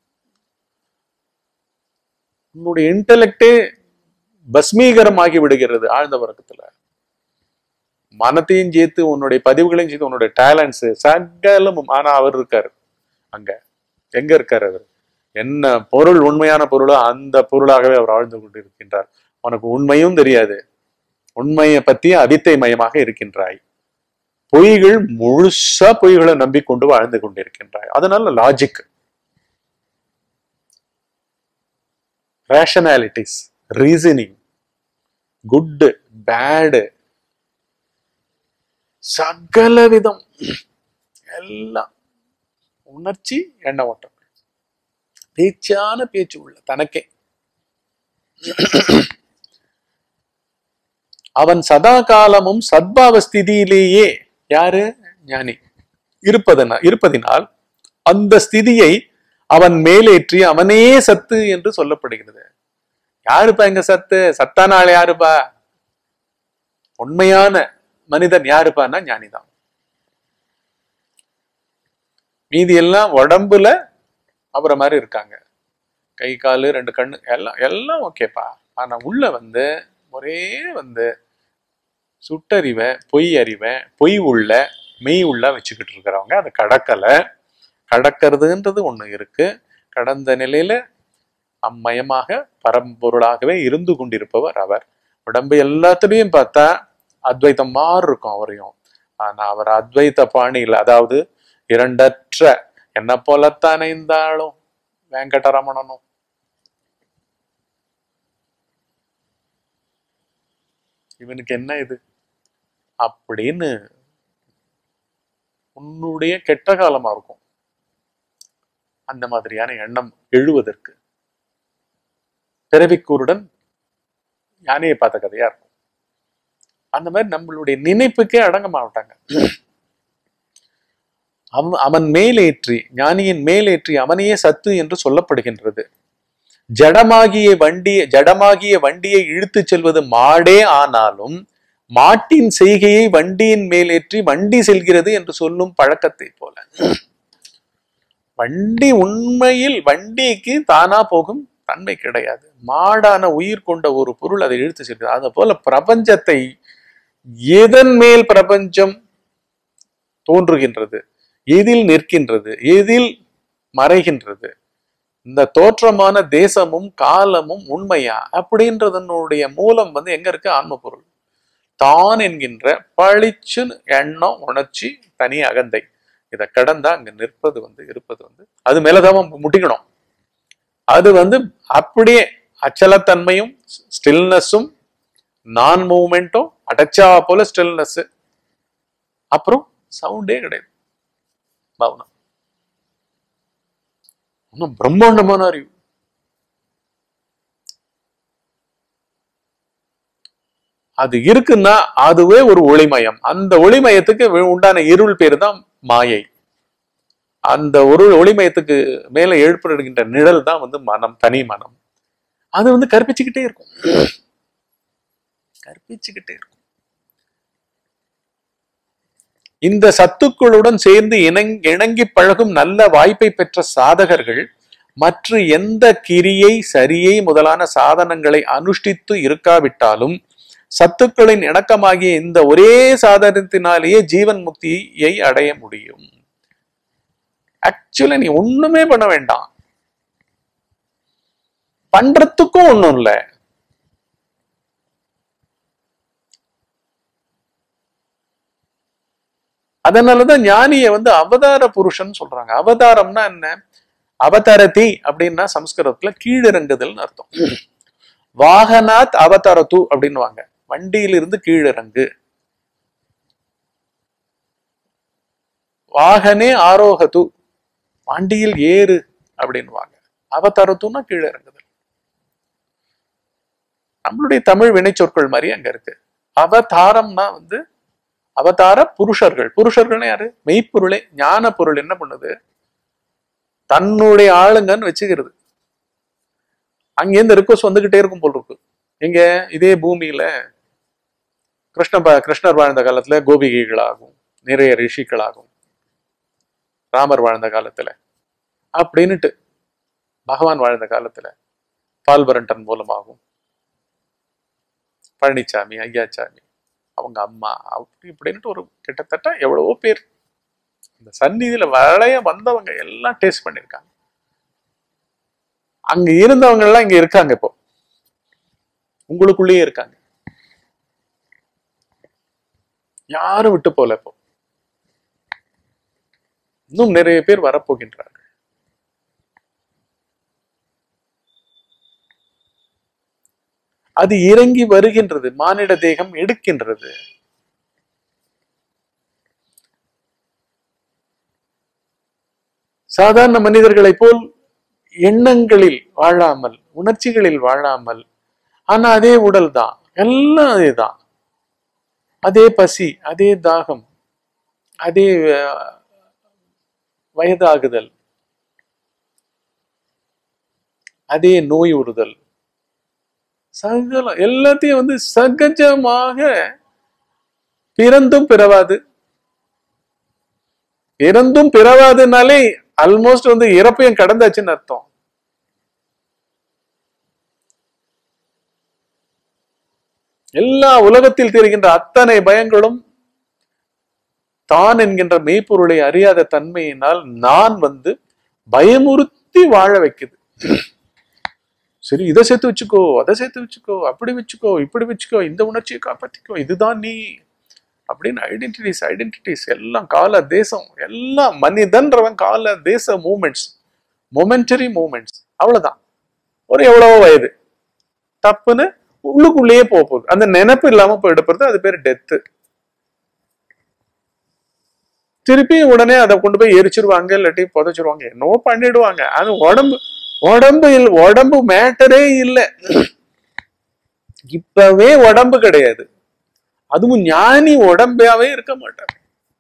உன்னுடைய இன்டெலெக்டே பஸ்மீகரமாகி விடுகிறது ஆழ்ந்த வர்க்கத்துல மனத்தையும் சேர்த்து உன்னுடைய பதிவுகளையும் சேர்த்து உன்னுடைய டேலண்ட்ஸ் சகலமும் ஆனா அவர் இருக்காரு அங்க எங்க இருக்காரு அவர் என்ன பொருள் உண்மையான பொருளோ அந்த பொருளாகவே அவர் ஆழ்ந்து கொண்டு இருக்கின்றார் உனக்கு உண்மையும் தெரியாது உண்மையை பத்தி அவித்தை மயமாக இருக்கின்றாய் பொய்கள் முழுசா பொய்களை நம்பிக்கொண்டு வாழ்ந்து கொண்டிருக்கின்றாய் அதனால logic rationalities reasoning good bad சகல விதம் எல்லாம் உணர்ச்சி எண்ண ஓட்டம் பேச்சான பேச்சு உள்ள தனக்கே அவன் சதா காலமும் சத்பாவ ஸ்திதியிலேயே யாரு ஞானி இருப்பதனா இருப்பதினால் அந்த ஸ்திதியை அவன் மேலேற்றி அவனே சத்து என்று சொல்லப்படுகிறது யாருப்பா இங்க சத்து சத்தான ஆள் யாருப்பா உண்மையான மனிதன் யாருப்பான்னா ஞானிதான் மீதி எல்லாம் உடம்புல அவரை மாதிரி இருக்காங்க கை காலு ரெண்டு கண்ணு எல்லாம் எல்லாம் ஓகேப்பா ஆனா உள்ள வந்து ஒரே வந்து சுட்டறிவை பொய் அறிவை பொய் உள்ள மெய் உள்ள வச்சுக்கிட்டு இருக்கிறவங்க அதை கடக்கலை கடக்கிறதுன்றது ஒண்ணு இருக்கு கடந்த நிலையில அம்மயமாக பரம்பொருளாகவே இருந்து கொண்டிருப்பவர் அவர் உடம்பு எல்லாத்துலயும் பார்த்தா அத்வைத்தம் மாறு இருக்கும் அவரையும் ஆனா அவர் அத்வைத்த பாணியில் அதாவது இரண்டற்ற என்ன போலத்தானே இந்த ஆளும் வெங்கடரமணனும் இவனுக்கு என்ன இது அப்படின்னு உன்னுடைய கெட்ட காலமா இருக்கும் அந்த மாதிரியான எண்ணம் எழுவதற்கு பிறவிக்கூருடன் யானையை பார்த்த கதையா இருக்கும் அந்த மாதிரி நம்மளுடைய நினைப்புக்கே அடங்க மாட்டாங்க அவன் அவன் மேலேற்றி ஞானியின் மேலேற்றி அவனையே சத்து என்று சொல்லப்படுகின்றது ஜடமாகிய வண்டியை ஜடமாகிய வண்டியை இழுத்துச் செல்வது மாடே ஆனாலும் மாட்டின் செய்கையை வண்டியின் மேலேற்றி வண்டி செல்கிறது என்று சொல்லும் பழக்கத்தை போல வண்டி உண்மையில் வண்டிக்கு தானா போகும் தன்மை கிடையாது மாடான உயிர் கொண்ட ஒரு பொருள் அதை இழுத்து செல்கிறது அது போல பிரபஞ்சத்தை எதன் மேல் பிரபஞ்சம் தோன்றுகின்றது எதில் நிற்கின்றது எதில் மறைகின்றது இந்த தோற்றமான தேசமும் காலமும் உண்மையா அப்படின்றதனுடைய மூலம் வந்து எங்க இருக்கு ஆன்ம பொருள் தான் என்கின்ற பளிச்சு எண்ணம் உணர்ச்சி தனி அகந்தை இதை கடந்தா அங்க நிற்பது வந்து இருப்பது வந்து அது மேலதான் முட்டிக்கணும் அது வந்து அப்படியே அச்சலத்தன்மையும் ஸ்டில்னஸும் நான் மூமெண்ட்டும் அடைச்சா போல ஸ்டில்னஸ் அப்புறம் சவுண்டே கிடையாது மௌனம் இன்னும் பிரம்மாண்டமான அறிவு அது இருக்குன்னா அதுவே ஒரு ஒளிமயம் அந்த ஒளிமயத்துக்கு வி- உண்டான இருள் பேரு தான் மாயை அந்த ஒரு ஒளிமயத்துக்கு மேல எழுப்படுகின்ற நிழல் தான் வந்து மனம் தனி மனம் அது வந்து கற்பிச்சுக்கிட்டே இருக்கும் கற்பிச்சுக்கிட்டே இருக்கும் இந்த சத்துக்களுடன் சேர்ந்து இணங் இணங்கி பழகும் நல்ல வாய்ப்பை பெற்ற சாதகர்கள் மற்ற எந்த கிரியை சரியை முதலான சாதனங்களை அனுஷ்டித்து இருக்காவிட்டாலும் சத்துக்களின் இணக்கமாகிய இந்த ஒரே சாதனத்தினாலேயே ஜீவன் முக்தியை அடைய முடியும் ஆக்சுவலா நீ ஒண்ணுமே பண்ண வேண்டாம் பண்றதுக்கும் ஒண்ணும் இல்ல அதனாலதான் ஞானிய வந்து அவதார புருஷன் சொல்றாங்க அவதாரம்னா என்ன அவதாரதி அப்படின்னா சம்ஸ்கிருதத்துல கீழிறங்குதல்னு அர்த்தம் வாகனாத் அவதாரத்து அப்படின்னுவாங்க வண்டியிலிருந்து கீழிறங்கு வாகனே ஆரோகது வண்டியில் ஏறு அப்படின்னுவாங்க அவதாரத்துன்னா கீழே இறங்குதல் நம்மளுடைய தமிழ் வினைச்சொற்கள் மாதிரி அங்க இருக்கு அவதாரம்னா வந்து அவதார புருஷர்கள் புருஷர்கள்னா யாரு மெய்ப்பொருளே ஞான பொருள் என்ன பண்ணுது தன்னுடைய ஆளுங்கன்னு வச்சுக்கிறது அங்கேருந்து ரிக்வஸ்ட் வந்துகிட்டே இருக்கும் போல் இருக்கு எங்க இதே பூமியில கிருஷ்ண ப- கிருஷ்ணர் வாழ்ந்த காலத்துல கோபிகைகளாகும் நிறைய ரிஷிகளாகும் ராமர் வாழ்ந்த காலத்துல அப்படின்னுட்டு பகவான் வாழ்ந்த காலத்துல பால்வரண்டன் மூலமாகும் பழனிசாமி ஐயாச்சாமி அவங்க அம்மா அப்படி இப்படின்ட்டு ஒரு கிட்டத்தட்ட எவ்வளவோ பேர் இந்த சந்நிதியில வளைய வந்தவங்க எல்லாம் டேஸ்ட் பண்ணிருக்காங்க அங்க இருந்தவங்க எல்லாம் இங்க இருக்காங்க இப்போ உங்களுக்குள்ளேயே இருக்காங்க யாரும் விட்டு போல இப்போ இன்னும் நிறைய பேர் வரப்போகின்றார்கள் அது இறங்கி வருகின்றது மானிட தேகம் எடுக்கின்றது சாதாரண மனிதர்களைப் போல் எண்ணங்களில் வாழாமல் உணர்ச்சிகளில் வாழாமல் ஆனா அதே உடல் தான் எல்லாம் அதேதான் அதே பசி அதே தாகம் அதே அஹ், வயதாகுதல் அதே நோய் உறுதல் சகலம் எல்லாத்தையும் வந்து சகஜமாக பிறந்தும் பிறவாது இறந்தும் பிறவாதுனாலே ஆல்மோஸ்ட் வந்து இறப்பையும் கடந்தாச்சுன்னு அர்த்தம் எல்லா உலகத்தில் தெரிகின்ற அத்தனை பயங்களும் தான் என்கின்ற மெய்ப்பொருளை அறியாத தன்மையினால் நான் வந்து பயமுறுத்தி வாழ வைக்குது சரி இதை சேர்த்து வச்சுக்கோ அதை சேர்த்து வச்சுக்கோ அப்படி வச்சுக்கோ இப்படி வச்சுக்கோ இந்த உணர்ச்சியை காப்பாத்திக்கோ இதுதான் நீ அப்படின்னு ஐடென்டிட்டிஸ் ஐடென்டிட்டிஸ் எல்லாம் கால தேசம் எல்லாம் மனிதன்றவன் கால தேச மூமெண்ட்ஸ் மொமெண்டரி மூமெண்ட்ஸ் அவ்வளவுதான் ஒரு எவ்வளவோ வயது தப்புன்னு உள்ளுக்குள்ளேயே போக போகுது அந்த நினைப்பு இல்லாம போயிடப்படுறது அது பேர் டெத்து திருப்பி உடனே அதை கொண்டு போய் எரிச்சிருவாங்க இல்லாட்டி புதைச்சிருவாங்க என்னவோ பண்ணிடுவாங்க அது உடம்பு உடம்பு இல்ல உடம்பு மேட்டரே இல்லை இப்பவே உடம்பு கிடையாது அதுவும் ஞானி உடம்பாவே இருக்க மாட்டார்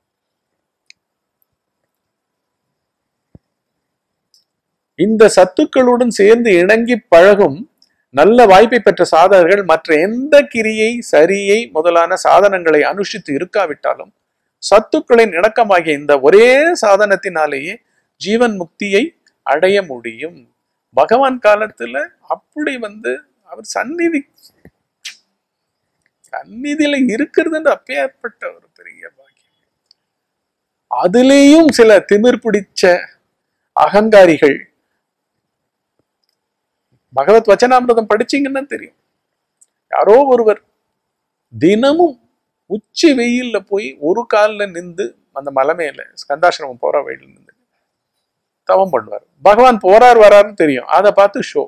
இந்த சத்துக்களுடன் சேர்ந்து இணங்கி பழகும் நல்ல வாய்ப்பை பெற்ற சாதகர்கள் மற்ற எந்த கிரியை சரியை முதலான சாதனங்களை அனுஷ்டித்து இருக்காவிட்டாலும் சத்துக்களின் இணக்கமாகிய இந்த ஒரே சாதனத்தினாலேயே ஜீவன் முக்தியை அடைய முடியும் பகவான் காலத்துல அப்படி வந்து அவர் சந்நிதி சந்நிதியில இருக்கிறதுன்ற அப்பேற்பட்ட ஒரு பெரிய பாக்கியம் அதுலேயும் சில திமிர் பிடிச்ச அகங்காரிகள் பகவத் வச்சனாமிரதம் படிச்சீங்கன்னா தெரியும் யாரோ ஒருவர் தினமும் உச்சி வெயில்ல போய் ஒரு கால்ல நின்று அந்த மலை மேல ஸ்கந்தாசிரமம் போற வழியில நின்று தவம் பண்ணுவார் பகவான் போறார் வராருன்னு தெரியும் அதை பார்த்து ஷோ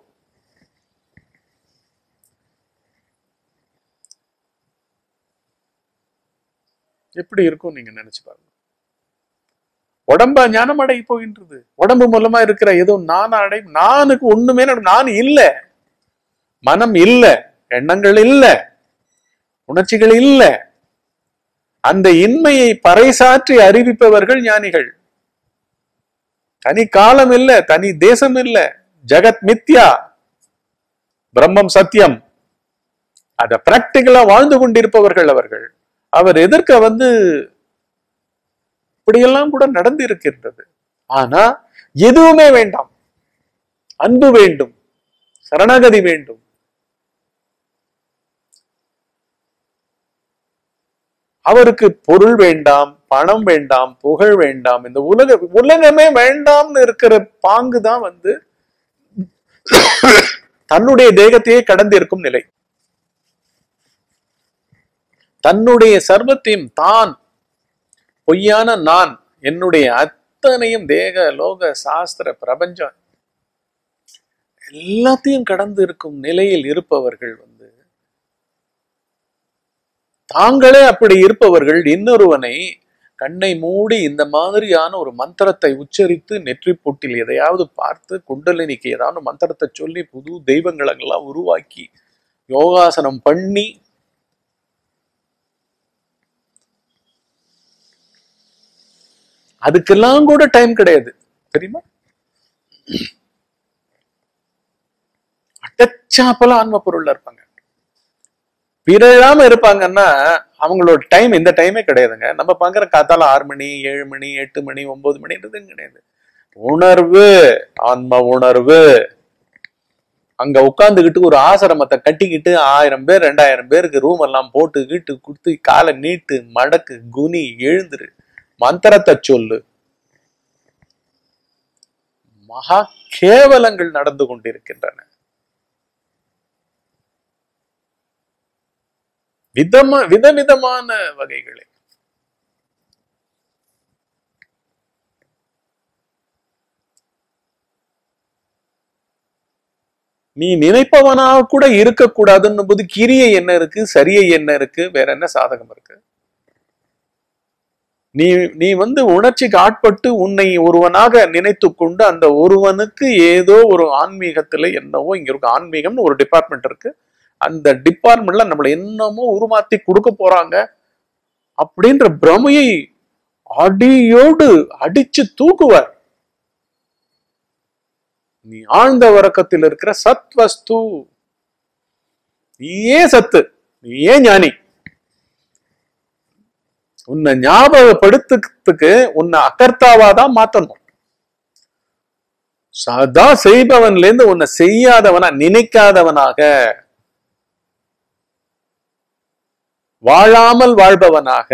எப்படி இருக்கும் நீங்க நினைச்சு பாருங்க உடம்ப ஞானம் அடை போகின்றது உடம்பு மூலமா இருக்கிற ஏதோ நான் அடை நானுக்கு ஒண்ணுமே நட- நான் இல்ல மனம் இல்ல எண்ணங்கள் இல்ல உணர்ச்சிகள் இல்ல அந்த இன்மையை பறைசாற்றி அறிவிப்பவர்கள் ஞானிகள் தனி காலம் இல்ல தனி தேசம் இல்ல ஜெகத் மித்யா பிரம்மம் சத்தியம் அத பிராக்டிகலா வாழ்ந்து கொண்டிருப்பவர்கள் அவர்கள் அவர் எதிர்க்க வந்து இப்படியெல்லாம் கூட நடந்து இருக்கின்றது ஆனா எதுவுமே வேண்டாம் அன்பு வேண்டும் சரணாகதி வேண்டும் அவருக்கு பொருள் வேண்டாம் பணம் வேண்டாம் புகழ் வேண்டாம் இந்த உலக உலகமே வேண்டாம்னு இருக்கிற பாங்கு தான் வந்து தன்னுடைய தேகத்தையே கடந்து இருக்கும் நிலை தன்னுடைய சர்வத்தையும் தான் பொய்யான நான் என்னுடைய அத்தனையும் தேக லோக சாஸ்திர பிரபஞ்சம் எல்லாத்தையும் கடந்து இருக்கும் நிலையில் இருப்பவர்கள் வந்து தாங்களே அப்படி இருப்பவர்கள் இன்னொருவனை கண்ணை மூடி இந்த மாதிரியான ஒரு மந்திரத்தை உச்சரித்து நெற்றி பொட்டில் எதையாவது பார்த்து குண்டலினிக்கு ஏதாவது மந்திரத்தை சொல்லி புது தெய்வங்களெல்லாம் உருவாக்கி யோகாசனம் பண்ணி அதுக்கெல்லாம் கூட டைம் கிடையாது தெரியுமா அட்டச்சாப்பல ஆன்ம பொருள்ல இருப்பாங்க பிறழாம இருப்பாங்கன்னா அவங்களோட டைம் இந்த டைமே கிடையாதுங்க நம்ம பாக்குற காத்தால ஆறு மணி ஏழு மணி எட்டு மணி ஒன்பது மணின்றது கிடையாது உணர்வு ஆன்ம உணர்வு அங்க உட்கார்ந்துகிட்டு ஒரு ஆசிரமத்தை கட்டிக்கிட்டு ஆயிரம் பேர் ரெண்டாயிரம் பேருக்கு ரூம் எல்லாம் போட்டு கீட்டு கொடுத்து காலை நீட்டு மடக்கு குனி எழுந்துரு மந்திரத்தை சொல்லு மகா கேவலங்கள் நடந்து கொண்டிருக்கின்றன விதமா விதவிதமான வகைகளை நீ நினைப்பவனாக கூட இருக்கக்கூடாதுன்னு போது கிரியை என்ன இருக்கு சரியை என்ன இருக்கு வேற என்ன சாதகம் இருக்கு நீ நீ வந்து உணர்ச்சிக்கு ஆட்பட்டு உன்னை ஒருவனாக நினைத்து கொண்டு அந்த ஒருவனுக்கு ஏதோ ஒரு ஆன்மீகத்துல என்னவோ இங்க இருக்கு ஆன்மீகம்னு ஒரு டிபார்ட்மெண்ட் இருக்கு அந்த டிபார்ட்மெண்ட்ல நம்மளை என்னமோ உருமாத்தி கொடுக்க போறாங்க அப்படின்ற பிரமையை அடியோடு அடிச்சு தூக்குவார் நீ ஆழ்ந்த உறக்கத்தில் இருக்கிற சத் வஸ்து நீயே சத்து நீயே ஞானி உன்னை ஞாபகப்படுத்துறதுக்கு உன்னை அகர்த்தாவா தான் மாத்தணும் சதா செய்பவன்ல இருந்து உன்னை செய்யாதவனா நினைக்காதவனாக வாழாமல் வாழ்பவனாக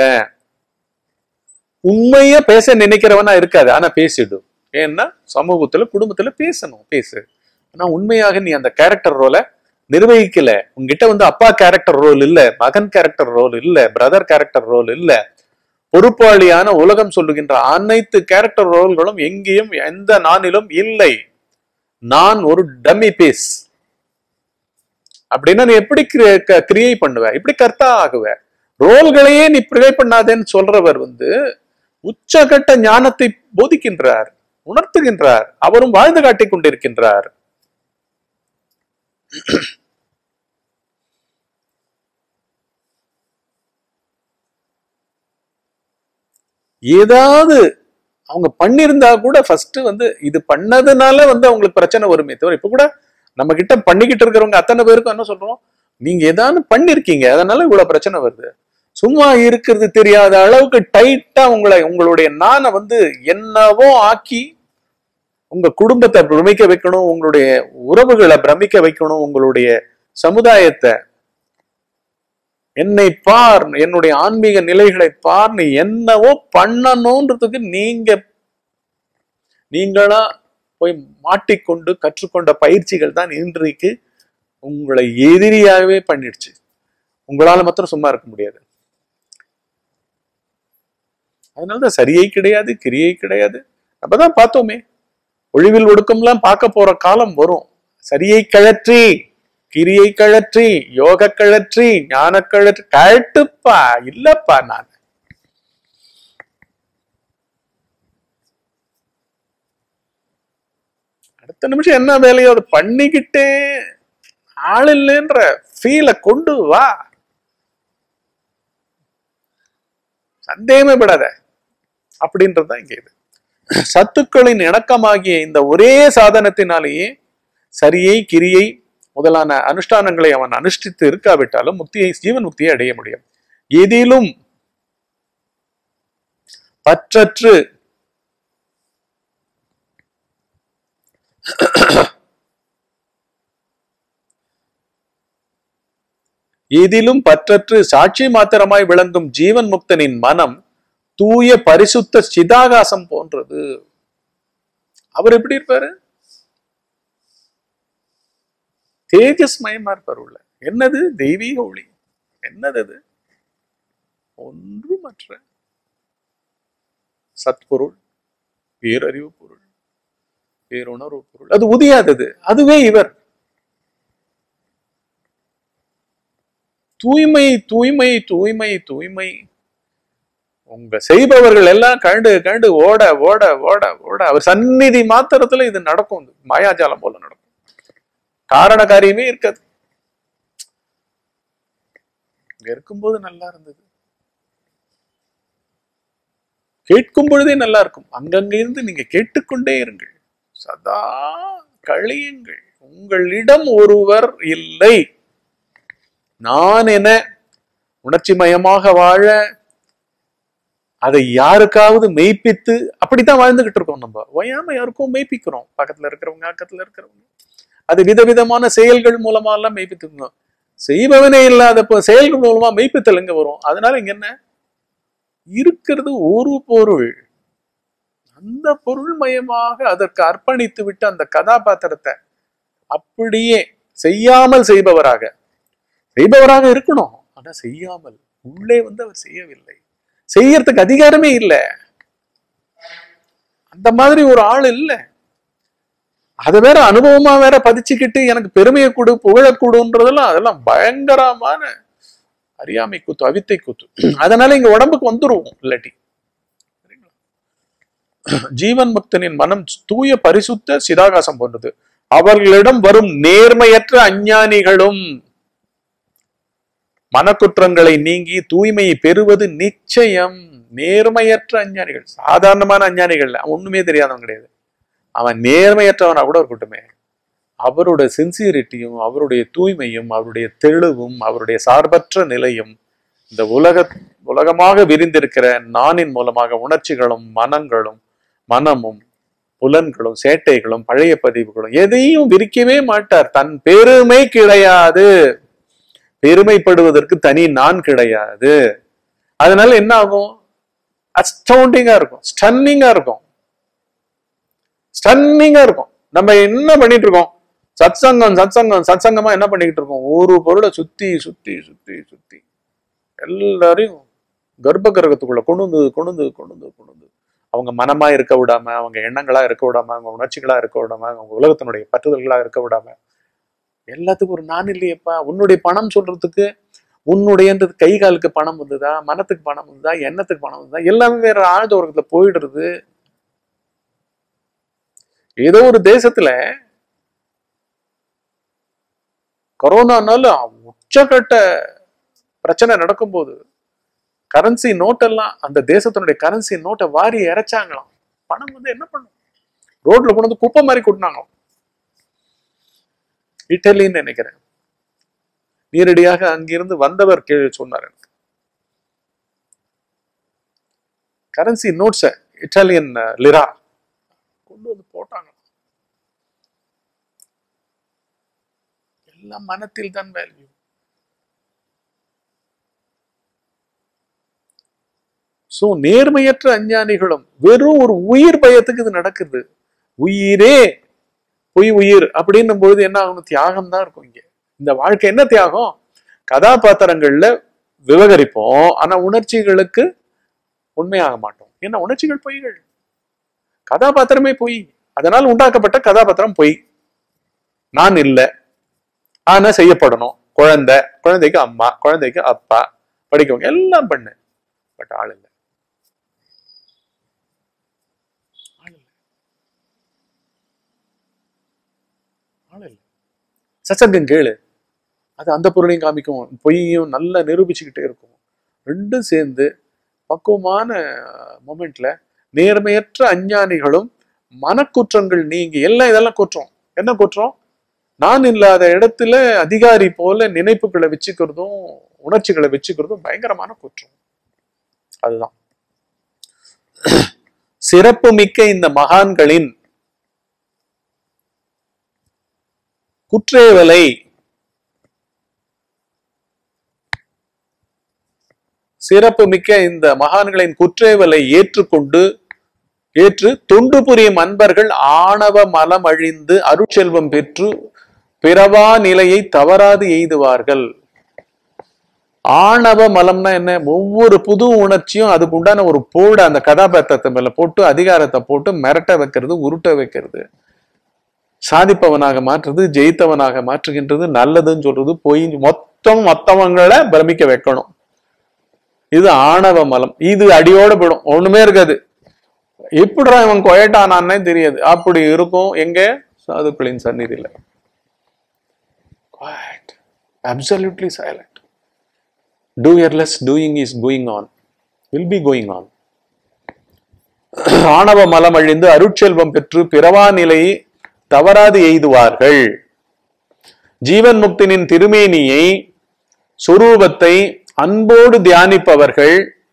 உண்மைய பேச நினைக்கிறவனா இருக்காது ஆனா பேசிடும் ஏன்னா சமூகத்துல குடும்பத்துல பேசணும் பேசு ஆனா உண்மையாக நீ அந்த கேரக்டர் ரோலை நிர்வகிக்கல உங்ககிட்ட வந்து அப்பா கேரக்டர் ரோல் இல்ல மகன் கேரக்டர் ரோல் இல்ல பிரதர் கேரக்டர் ரோல் இல்ல பொறுப்பாளியான உலகம் சொல்லுகின்ற அனைத்து கேரக்டர் ரோல்களும் எங்கேயும் எந்த நானிலும் இல்லை நான் ஒரு டம்மி பீஸ் அப்படின்னா நீ எப்படி கிரியை பண்ணுவ இப்படி கர்த்தா ஆகுவ ரோல்களையே நீ ப்ரிவே பண்ணாதேன்னு சொல்றவர் வந்து உச்சகட்ட ஞானத்தை போதிக்கின்றார் உணர்த்துகின்றார் அவரும் வாழ்ந்து காட்டிக் கொண்டிருக்கின்றார் ஏதாவது அவங்க பண்ணியிருந்தா கூட ஃபர்ஸ்ட் வந்து இது பண்ணதுனால வந்து அவங்களுக்கு பிரச்சனை வருமே தவிர இப்ப கூட நம்ம கிட்ட பண்ணிக்கிட்டு இருக்கிறவங்க அத்தனை பேருக்கும் என்ன சொல்றோம் நீங்க ஏதாவது பண்ணிருக்கீங்க அதனால இவ்வளவு பிரச்சனை வருது சும்மா இருக்கிறது தெரியாத அளவுக்கு டைட்டா உங்களை உங்களுடைய நானை வந்து என்னவோ ஆக்கி உங்க குடும்பத்தை பிரமிக்க வைக்கணும் உங்களுடைய உறவுகளை பிரமிக்க வைக்கணும் உங்களுடைய சமுதாயத்தை என்னை பார் என்னுடைய ஆன்மீக நிலைகளை பார்னு என்னவோ பண்ணணும்ன்றதுக்கு நீங்க நீங்களா போய் மாட்டிக்கொண்டு கற்றுக்கொண்ட பயிற்சிகள் தான் இன்றைக்கு உங்களை எதிரியாகவே பண்ணிடுச்சு உங்களால மாத்திரம் சும்மா இருக்க முடியாது அதனாலதான் சரியை கிடையாது கிரியை கிடையாது அப்பதான் பார்த்தோமே ஒழிவில் ஒடுக்கம்லாம் பார்க்க போற காலம் வரும் சரியை கழற்றி கிரியை கழற்றி யோக கழற்றி ஞான கழற்றி கழட்டுப்பா இல்லப்பா நான் அடுத்த நிமிஷம் என்ன வேலையோ அதை பண்ணிக்கிட்டே ஆள் இல்லைன்ற ஃபீலை கொண்டு வா சந்தேகமே படாத அப்படின்றது தான் இங்க இது சத்துக்களின் இணக்கமாகிய இந்த ஒரே சாதனத்தினாலேயே சரியை கிரியை முதலான அனுஷ்டானங்களை அவன் அனுஷ்டித்து இருக்காவிட்டாலும் முக்தியை ஜீவன் முக்தியை அடைய முடியும் எதிலும் பற்றற்று எதிலும் பற்றற்று சாட்சி மாத்திரமாய் விளங்கும் ஜீவன் முக்தனின் மனம் தூய பரிசுத்த சிதாகாசம் போன்றது அவர் எப்படி இருப்பாரு தேஜஸ் மயமா இருப்பார் உள்ள என்னது தெய்வீக ஒளி என்னது அது ஒன்றுமற்ற சத்பொருள் பேரறிவு பொருள் பேருணர்வு பொருள் அது உதியாதது அதுவே இவர் தூய்மை தூய்மை தூய்மை தூய்மை உங்க செய்பவர்கள் எல்லாம் கண்டு கண்டு ஓட ஓட ஓட ஓட அவர் சந்நிதி மாத்திரத்துல இது நடக்கும் இது மாயாஜாலம் போல நடக்கும் காரண காரியமே இருக்காது இங்க இருக்கும்போது நல்லா இருந்தது கேட்கும் பொழுதே நல்லா இருக்கும் அங்கங்க இருந்து நீங்க கேட்டுக்கொண்டே இருங்கள் சதா கழியுங்கள் உங்களிடம் ஒருவர் இல்லை நான் என உணர்ச்சி மயமாக வாழ அதை யாருக்காவது மெய்ப்பித்து அப்படித்தான் வாழ்ந்துகிட்டு இருக்கோம் நம்ம ஓயாம யாருக்கும் மெய்ப்பிக்கிறோம் பக்கத்துல இருக்கிறவங்க அக்கத்துல இருக்கிறவங்க அது விதவிதமான செயல்கள் மூலமா எல்லாம் மெய்ப்பித்துக்கணும் செய்பவனே இல்லாத போ- செயல்கள் மூலமா மெய்ப்பித்தல் எங்க வரும் அதனால இங்க என்ன இருக்கிறது ஒரு பொருள் அந்த பொருள் மயமாக அதற்கு அர்ப்பணித்து விட்டு அந்த கதாபாத்திரத்தை அப்படியே செய்யாமல் செய்பவராக செய்பவராக இருக்கணும் ஆனா செய்யாமல் உள்ளே வந்து அவர் செய்யவில்லை செய்யறதுக்கு அதிகாரமே இல்லை அந்த மாதிரி ஒரு ஆள் இல்லை அதை வேற அனுபவமா வேற பதிச்சுக்கிட்டு எனக்கு பெருமையை கொடு புகழ கொடுன்றதெல்லாம் அதெல்லாம் பயங்கரமான அறியாமை கூத்து அவித்தை கூத்து அதனால இங்க உடம்புக்கு வந்துருவோம் இல்லாட்டி சரிங்களா? ஜீவன் முக்தனின் மனம் தூய பரிசுத்த சிதாகாசம் போன்றது அவர்களிடம் வரும் நேர்மையற்ற அஞ்ஞானிகளும் மனக்குற்றங்களை நீங்கி தூய்மையை பெறுவது நிச்சயம் நேர்மையற்ற அஞ்ஞானிகள் சாதாரணமான அஞ்ஞானிகள் இல்ல. அவன் ஒண்ணுமே தெரியாதவன் கிடையாது அவன் நேர்மையற்றவனா கூட இருக்கட்டுமே அவருடைய சின்சியரிட்டியும் அவருடைய தூய்மையும் அவருடைய தெளிவும் அவருடைய சார்பற்ற நிலையும் இந்த உலக உலகமாக விரிந்திருக்கிற நானின் மூலமாக உணர்ச்சிகளும் மனங்களும் மனமும் புலன்களும் சேட்டைகளும் பழைய பதிவுகளும் எதையும் விரிக்கவே மாட்டார் தன் பெருமை கிடையாது பெருமைப்படுவதற்கு தனி நான் கிடையாது அதனால என்ன ஆகும் அஸ்டவுண்டிங்கா இருக்கும் ஸ்டன்னிங்கா இருக்கும் ஸ்டன்னிங்கா இருக்கும் நம்ம என்ன பண்ணிட்டு இருக்கோம் சத்சங்கம் சத்சங்கம் சத்சங்கமா என்ன பண்ணிக்கிட்டு இருக்கோம் ஒரு பொருளை சுத்தி சுத்தி சுத்தி சுத்தி எல்லாரையும் கர்ப்ப கிரகத்துக்குள்ள கொண்டு வந்து கொண்டு வந்து கொண்டு வந்து கொண்டு வந்து அவங்க மனமா இருக்க விடாம அவங்க எண்ணங்களா இருக்க விடாம அவங்க உணர்ச்சிகளா இருக்க விடாம அவங்க உலகத்தினுடைய பற்றுதல்களா இருக்க விடாம எல்லாத்துக்கும் ஒரு நான் இல்லையேப்பா உன்னுடைய பணம் சொல்றதுக்கு உன்னுடையன்றது கை காலுக்கு பணம் வந்ததா மனத்துக்கு பணம் வந்ததா எண்ணத்துக்கு பணம் வந்ததா எல்லாமே வேற ஆழ்ந்த உலகத்துல போயிடுறது ஏதோ ஒரு தேசத்துல கொரோனானால உச்சக்கட்ட பிரச்சனை நடக்கும்போது கரன்சி நோட்டெல்லாம் அந்த தேசத்தினுடைய கரன்சி நோட்டை வாரி இறைச்சாங்களாம் பணம் வந்து என்ன பண்ணும் ரோட்ல கொண்டு வந்து குப்பை மாதிரி கொட்டினாங்களாம் இட்டலின்னு நினைக்கிறேன் நேரடியாக அங்கிருந்து வந்தவர் கீழே சொன்னார் எனக்கு கரன்சி நோட்ஸ இட்டாலியன் லிரா கொண்டு வந்து போட்டாங்க எல்லாம் மனத்தில் தான் வேல்யூ சோ நேர்மையற்ற அஞ்ஞானிகளும் வெறும் ஒரு உயிர் பயத்துக்கு இது நடக்குது உயிரே பொய் உயிர் அப்படின்னும் பொழுது என்ன ஆகணும் தியாகம் தான் இருக்கும் இங்க இந்த வாழ்க்கை என்ன தியாகம் கதாபாத்திரங்கள்ல விவகரிப்போம் ஆனா உணர்ச்சிகளுக்கு உண்மையாக மாட்டோம் ஏன்னா உணர்ச்சிகள் பொய்கள் கதாபாத்திரமே பொய் அதனால் உண்டாக்கப்பட்ட கதாபாத்திரம் பொய் நான் இல்லை ஆனா செய்யப்படணும் குழந்தை குழந்தைக்கு அம்மா குழந்தைக்கு அப்பா படிக்கவங்க எல்லாம் பண்ணு பட் ஆள் இல்லை ஆள் இல்லை ஆள் இல்லை சச்சங்கம் கேளு அது அந்த பொருளையும் காமிக்கும் பொய்யும் நல்லா நிரூபிச்சுக்கிட்டே இருக்கும் ரெண்டும் சேர்ந்து பக்குவமான மொமெண்ட்ல நேர்மையற்ற அஞ்ஞானிகளும் மனக்குற்றங்கள் நீங்கி எல்லாம் இதெல்லாம் குற்றம் என்ன குற்றம் நான் இல்லாத இடத்துல அதிகாரி போல நினைப்புகளை வச்சுக்கிறதும் உணர்ச்சிகளை வச்சுக்கிறதும் பயங்கரமான குற்றம் அதுதான் சிறப்பு மிக்க இந்த மகான்களின் குற்றேவலை சிறப்பு மிக்க இந்த மகான்களின் குற்றேவலை ஏற்றுக்கொண்டு ஏற்று தொண்டு புரியும் அன்பர்கள் ஆணவ மலம் அழிந்து அருட்செல்வம் பெற்று பிறவா நிலையை தவறாது எய்துவார்கள் ஆணவ மலம்னா என்ன ஒவ்வொரு புது உணர்ச்சியும் அதுக்கு உண்டான ஒரு போட அந்த கதாபாத்திரத்தை மேல போட்டு அதிகாரத்தை போட்டு மிரட்ட வைக்கிறது உருட்ட வைக்கிறது சாதிப்பவனாக மாற்றுறது ஜெயித்தவனாக மாற்றுகின்றது நல்லதுன்னு சொல்றது பொய் மொத்தம் மொத்தவங்களை பிரமிக்க வைக்கணும் இது ஆணவ மலம் இது அடியோட போயிடும் ஒண்ணுமே இருக்காது எப்படிடா இவன் கொயட்டானான்னே தெரியாது அப்படி இருக்கும் எங்க சாதுக்களின் சந்நிதியில quiet absolutely silent doerless doing is going on will be going on ஆணவ மலம் அழிந்து அருட்செல்வம் பெற்று பிறவா நிலையை தவறாது எய்துவார்கள் ஜீவன் முக்தினின் திருமேனியை சுரூபத்தை அன்போடு தியானிப்பவர்கள்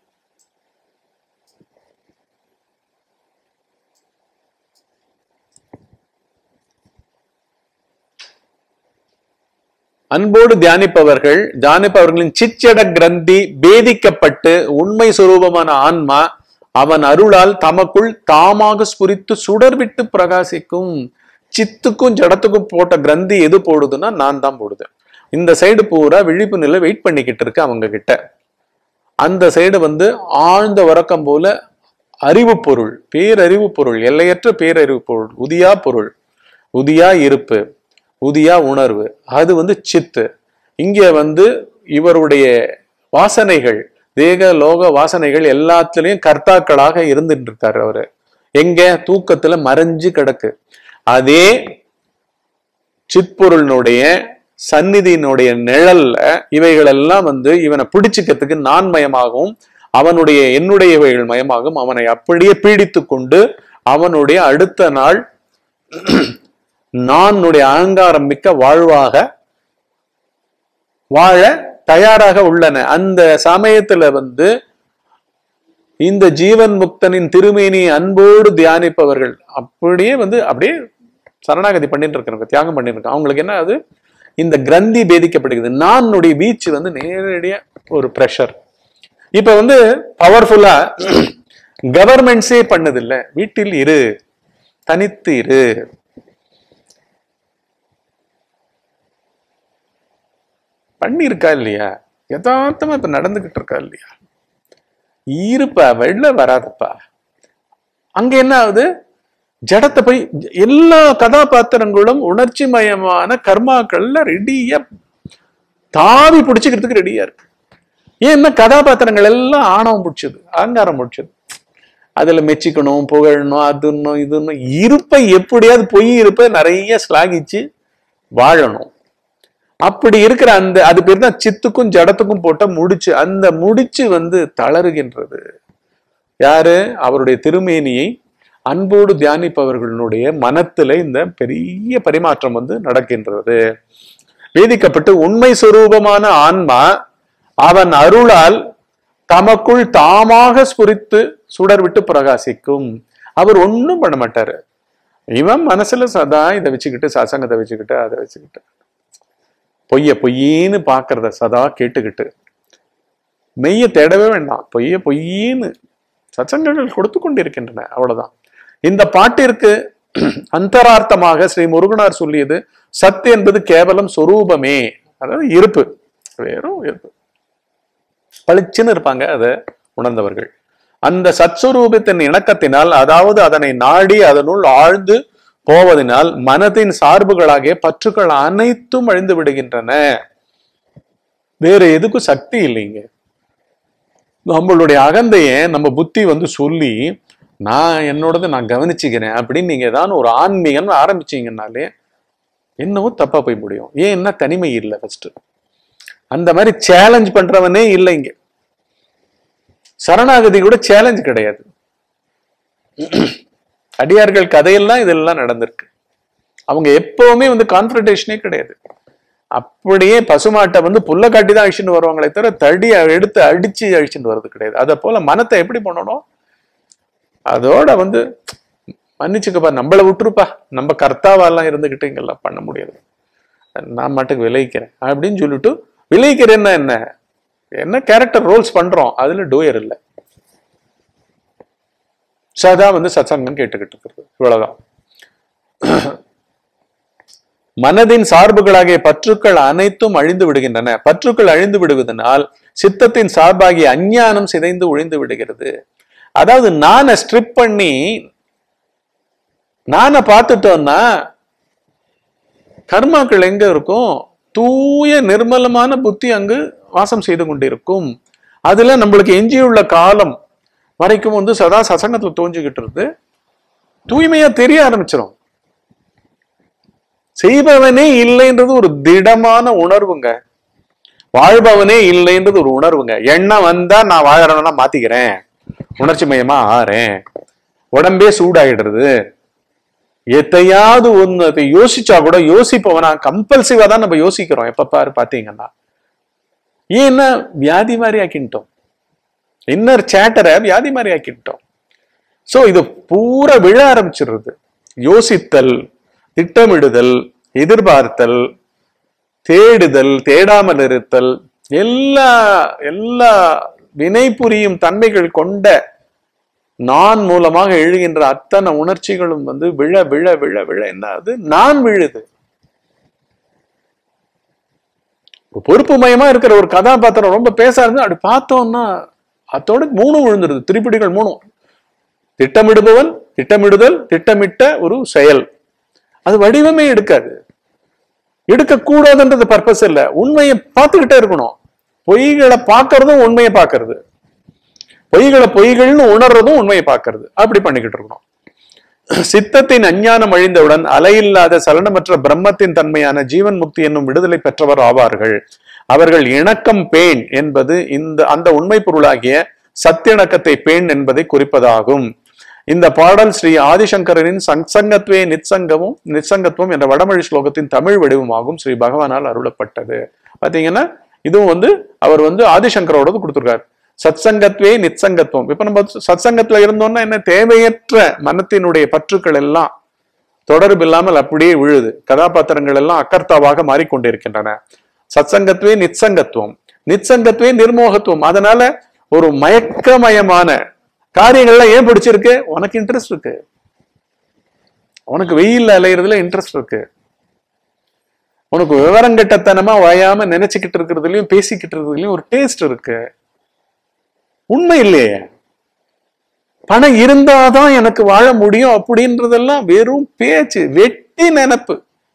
அன்போடு தியானிப்பவர்கள் தியானிப்பவர்களின் சிச்சட கிரந்தி பேதிக்கப்பட்டு உண்மை சுரூபமான ஆன்மா அவன் அருளால் தமக்குள் தாமாக ஸ்புரித்து சுடர்விட்டு பிரகாசிக்கும் சித்துக்கும் ஜடத்துக்கும் போட்ட கிரந்தி எது போடுதுன்னா நான் தான் போடுது இந்த சைடு பூரா விழிப்பு நிலை வெயிட் பண்ணிக்கிட்டு இருக்கு அவங்க கிட்ட அந்த சைடு வந்து ஆழ்ந்த உறக்கம் போல அறிவு பொருள் பேரறிவு பொருள் எல்லையற்ற பேரறிவு பொருள் உதியா பொருள் உதியா இருப்பு உதியா உணர்வு அது வந்து சித்து இங்க வந்து இவருடைய வாசனைகள் தேக லோக வாசனைகள் எல்லாத்துலயும் கர்த்தாக்களாக இருந்துட்டு இருக்காரு அவரு எங்க தூக்கத்துல மறைஞ்சு கிடக்கு அதே சிற்பொருளினுடைய சந்நிதியினுடைய நிழல்ல இவைகள் எல்லாம் வந்து இவனை பிடிச்சுக்கிறதுக்கு நான் மயமாகவும் அவனுடைய என்னுடையவைகள் மயமாகவும் அவனை அப்படியே பீடித்து கொண்டு அவனுடைய அடுத்த நாள் நானுடைய அகங்காரம் மிக்க வாழ்வாக வாழ தயாராக உள்ளன அந்த சமயத்துல வந்து இந்த ஜீவன் முக்தனின் திருமேனி அன்போடு தியானிப்பவர்கள் அப்படியே வந்து அப்படியே சரணாகதி பண்ணிட்டு இருக்கிறவங்க தியாகம் பண்ணிட்டு இருக்காங்க அவங்களுக்கு என்ன அது இந்த கிரந்தி பேதிக்கப்படுகிறது நானுடைய பீச் வந்து நேரடியா ஒரு ப்ரெஷர் இப்ப வந்து பவர்ஃபுல்லா கவர்மெண்ட்ஸே பண்ணது இல்ல வீட்டில் இரு தனித்து இரு பண்ணியிருக்கா இல்லையா யதார்த்தமா இப்ப நடந்துகிட்டு இருக்கா இல்லையா இருப்பா வெளில வராதப்பா அங்க என்ன ஆகுது ஜடத்தை போய் எல்லா கதாபாத்திரங்களும் உணர்ச்சி மயமான கர்மாக்கள்ல ரெடியா தாவி பிடிச்சுக்கிறதுக்கு ரெடியா இருக்கு ஏன்னா கதாபாத்திரங்கள் எல்லாம் ஆணவம் பிடிச்சது அகங்காரம் பிடிச்சது அதுல மெச்சிக்கணும் புகழணும் அதுன்னும் இதுன்னும் இருப்பை எப்படியாவது பொய் இருப்பை நிறைய ஸ்லாகிச்சு வாழணும் அப்படி இருக்கிற அந்த அது பேர் தான் சித்துக்கும் ஜடத்துக்கும் போட்ட முடிச்சு அந்த முடிச்சு வந்து தளருகின்றது யாரு அவருடைய திருமேனியை அன்போடு தியானிப்பவர்களுடைய மனத்துல இந்த பெரிய பரிமாற்றம் வந்து நடக்கின்றது வேதிக்கப்பட்டு உண்மை சுரூபமான ஆன்மா அவன் அருளால் தமக்குள் தாமாக ஸ்புரித்து சுடர் விட்டு பிரகாசிக்கும் அவர் ஒண்ணும் பண்ண மாட்டாரு இவன் மனசுல சதா இதை வச்சுக்கிட்டு சசங்கத்தை வச்சுக்கிட்டு அதை வச்சுக்கிட்டு பொய்ய பொய்யின்னு பாக்குறத சதா கேட்டுக்கிட்டு மெய்ய தேடவே வேண்டாம் பொய்ய பொய்யின்னு சச்சங்கங்கள் கொடுத்து கொண்டிருக்கின்றன அவ்வளவுதான் இந்த பாட்டிற்கு அந்தரார்த்தமாக ஸ்ரீ முருகனார் சொல்லியது சத்து என்பது கேவலம் சொரூபமே அதாவது இருப்பு வெறும் இருப்பு பளிச்சுன்னு இருப்பாங்க அதை உணர்ந்தவர்கள் அந்த சத்ஸ்வரூபத்தின் இணக்கத்தினால் அதாவது அதனை நாடி அதனுள் ஆழ்ந்து போவதனால் மனதின் சார்புகளாகிய பற்றுக்கள் அனைத்தும் அழிந்து விடுகின்றன வேற எதுக்கும் சக்தி இல்லைங்க நம்மளுடைய அகந்தைய நம்ம புத்தி வந்து சொல்லி நான் என்னோடது நான் கவனிச்சுக்கிறேன் அப்படின்னு நீங்க ஏதாவது ஒரு ஆன்மீகம் ஆரம்பிச்சீங்கன்னாலே என்னவோ தப்பா போய் முடியும் ஏன்னா தனிமை இல்லை ஃபர்ஸ்ட் அந்த மாதிரி சேலஞ்ச் பண்றவனே இல்லை இங்க சரணாகதி கூட சேலஞ்ச் கிடையாது அடியார்கள் கதையெல்லாம் இதெல்லாம் நடந்திருக்கு அவங்க எப்பவுமே வந்து கான்ஃபரன்டேஷனே கிடையாது அப்படியே பசுமாட்டை வந்து புல்ல காட்டி தான் அழிச்சுட்டு வருவாங்களே தவிர தடி எடுத்து அடிச்சு அழிச்சுட்டு வர்றது கிடையாது அதை போல மனத்தை எப்படி பண்ணணும் அதோட வந்து மன்னிச்சுக்கப்பா நம்மளை விட்டுருப்பா நம்ம கர்த்தாவெல்லாம் இருந்துகிட்டு இங்கெல்லாம் பண்ண முடியாது நான் மட்டுக்கு விளைவிக்கிறேன் அப்படின்னு சொல்லிட்டு விளைவிக்கிறேன்னா என்ன என்ன கேரக்டர் ரோல்ஸ் பண்றோம் அதுல டூயர் இல்லை சதா வந்து சத்சங்கம் கேட்டுக்கிட்டு இருக்கிறது இவ்வளவுதான் மனதின் சார்புகளாகிய பற்றுக்கள் அனைத்தும் அழிந்து விடுகின்றன பற்றுக்கள் அழிந்து விடுவதனால் சித்தத்தின் சார்பாகிய அஞ்ஞானம் சிதைந்து ஒழிந்து விடுகிறது அதாவது நானை ஸ்ட்ரிப் பண்ணி நானை பார்த்துட்டோம்னா கர்மாக்கள் எங்க இருக்கும் தூய நிர்மலமான புத்தி அங்கு வாசம் செய்து கொண்டிருக்கும் அதுல நம்மளுக்கு எஞ்சியுள்ள காலம் வரைக்கும் வந்து சதா சசங்கத்துல தோஞ்சுக்கிட்டு இருந்து தூய்மையா தெரிய ஆரம்பிச்சிடும் செய்பவனே இல்லைன்றது ஒரு திடமான உணர்வுங்க வாழ்பவனே இல்லைன்றது ஒரு உணர்வுங்க எண்ணம் வந்தா நான் வாழறவனா மாத்திக்கிறேன் உணர்ச்சி மயமா ஆறேன் உடம்பே சூடாயிடுறது எத்தையாவது ஒண்ணு அதை யோசிச்சா கூட யோசிப்பவனா கம்பல்சிவா தான் நம்ம யோசிக்கிறோம் எப்ப பாரு பாத்தீங்கன்னா ஏன்னா வியாதி மாதிரி ஆக்கிட்டோம் இன்னர் சேட்டரை வியாதி மாதிரி ஆக்கிட்டோம் சோ இது பூரா விழ ஆரம்பிச்சிடுறது யோசித்தல் திட்டமிடுதல் எதிர்பார்த்தல் தேடுதல் தேடாமல் இருத்தல் எல்லா எல்லா வினை புரியும் தன்மைகள் கொண்ட நான் மூலமாக எழுகின்ற அத்தனை உணர்ச்சிகளும் வந்து விழ விழ விழ விழ என்ன ஆகுது நான் விழுது ஒரு பொறுப்பு மயமா இருக்கிற ஒரு கதாபாத்திரம் ரொம்ப பேச இருந்து அப்படி பார்த்தோம்னா அதோட மூணும் விழுந்துருது திரிப்பிடிகள் மூணும் திட்டமிடுபவன் திட்டமிடுதல் திட்டமிட்ட ஒரு செயல் அது வடிவமே எடுக்காது எடுக்கக்கூடாதுன்றது பர்பஸ் இல்ல உண்மையை பார்த்துக்கிட்டே இருக்கணும் பொய்களை பார்க்கறதும் உண்மையை பார்க்கறது பொய்களை பொய்கள்னு உணர்றதும் உண்மையை பார்க்கறது அப்படி பண்ணிக்கிட்டு இருக்கணும் சித்தத்தின் அஞ்ஞானம் அழிந்தவுடன் அலையில்லாத சலனமற்ற பிரம்மத்தின் தன்மையான ஜீவன் முக்தி என்னும் விடுதலை பெற்றவர் ஆவார்கள் அவர்கள் இணக்கம் பேண் என்பது இந்த அந்த உண்மை பொருளாகிய சத்தியணக்கத்தை பேண் என்பதை குறிப்பதாகும் இந்த பாடல் ஸ்ரீ ஆதிசங்கரனின் சங்சங்கத்வே நிச்சங்கமும் நிச்சங்கத்துவம் என்ற வடமொழி ஸ்லோகத்தின் தமிழ் வடிவமாகும் ஸ்ரீ பகவானால் அருளப்பட்டது பாத்தீங்கன்னா இதுவும் வந்து அவர் வந்து ஆதிசங்கரோடது கொடுத்திருக்காரு சத்சங்கத்வே நிச்சங்கத்துவம் இப்ப நம்ம சத்சங்கத்துல இருந்தோம்னா என்ன தேவையற்ற மனத்தினுடைய பற்றுக்கள் எல்லாம் தொடர்பு இல்லாமல் அப்படியே விழுது கதாபாத்திரங்கள் எல்லாம் அக்கர்த்தாவாக மாறிக்கொண்டிருக்கின்றன சத்சங்கத்வே நிச்சங்கத்துவம் நிச்சங்கத்வே நிர்மோகத்துவம் அதனால ஒரு மயக்கமயமான காரியங்கள்லாம் ஏன் பிடிச்சிருக்கு உனக்கு இன்ட்ரெஸ்ட் இருக்கு உனக்கு வெயில் அலையிறதுல இன்ட்ரெஸ்ட் இருக்கு உனக்கு விவரம் கெட்டத்தனமா வயாம நினைச்சுக்கிட்டு இருக்கிறதுலயும் பேசிக்கிட்டு இருக்கிறதுலயும் ஒரு டேஸ்ட் இருக்கு உண்மை இல்லையே பணம் இருந்தாதான் எனக்கு வாழ முடியும் அப்படின்றதெல்லாம் வெறும் பேச்சு வெட்டி நினப்பு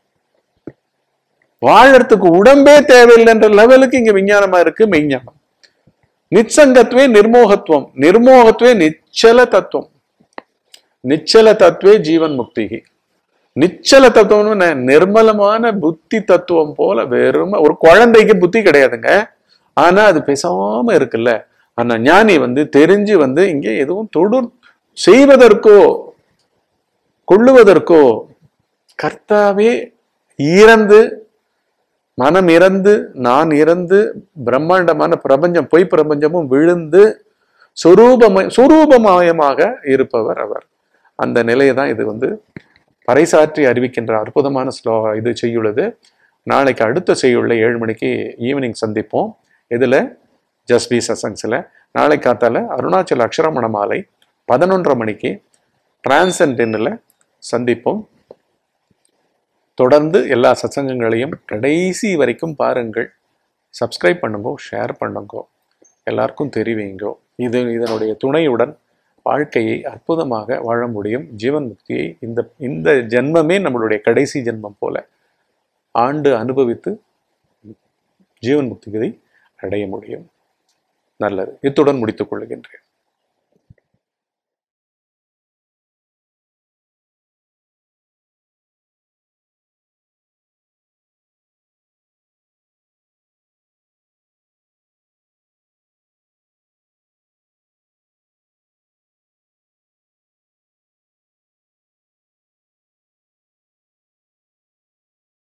வாழறதுக்கு உடம்பே தேவையில்லைன்ற லெவலுக்கு இங்க விஞ்ஞானமா இருக்கு மெய்ஞானம் நிச்சங்கத்துவே நிர்மோகத்துவம் நிர்மோகத்துவே நிச்சல தத்துவம் நிச்சல தத்துவே ஜீவன் முக்திகி நிச்சல தத்துவம்னு நிர்மலமான புத்தி தத்துவம் போல வெறும் ஒரு குழந்தைக்கு புத்தி கிடையாதுங்க ஆனா அது பேசாம இருக்குல்ல ஆனா ஞானி வந்து தெரிஞ்சு வந்து இங்கே எதுவும் தொடு செய்வதற்கோ கொள்ளுவதற்கோ கர்த்தாவே இறந்து மனம் இறந்து நான் இறந்து பிரம்மாண்டமான பிரபஞ்சம் பொய் பிரபஞ்சமும் விழுந்து சொரூபமய சொரூபமயமாக இருப்பவர் அவர் அந்த நிலையை தான் இது வந்து பறைசாற்றி அறிவிக்கின்ற அற்புதமான ஸ்லோ இது செய்யுள்ளது நாளைக்கு அடுத்த செய்யுள்ள ஏழு மணிக்கு ஈவினிங் சந்திப்போம் இதுல ஜஸ்பி சசங்ஸில் நாளை காத்தால அருணாச்சல அக்ஷரமண மாலை பதினொன்றரை மணிக்கு டிரான்சென்டென்னில் சந்திப்போம் தொடர்ந்து எல்லா சத்சங்கங்களையும் கடைசி வரைக்கும் பாருங்கள் சப்ஸ்கிரைப் பண்ணுங்கோ ஷேர் பண்ணுங்கோ எல்லாருக்கும் தெரிவிங்கோ இது இதனுடைய துணையுடன் வாழ்க்கையை அற்புதமாக வாழ முடியும் ஜீவன் முக்தியை இந்த இந்த ஜென்மமே நம்மளுடைய கடைசி ஜென்மம் போல ஆண்டு அனுபவித்து ஜீவன் முக்தியை அடைய முடியும் நல்லது இத்துடன் முடித்துக் கொள்கின்றேன்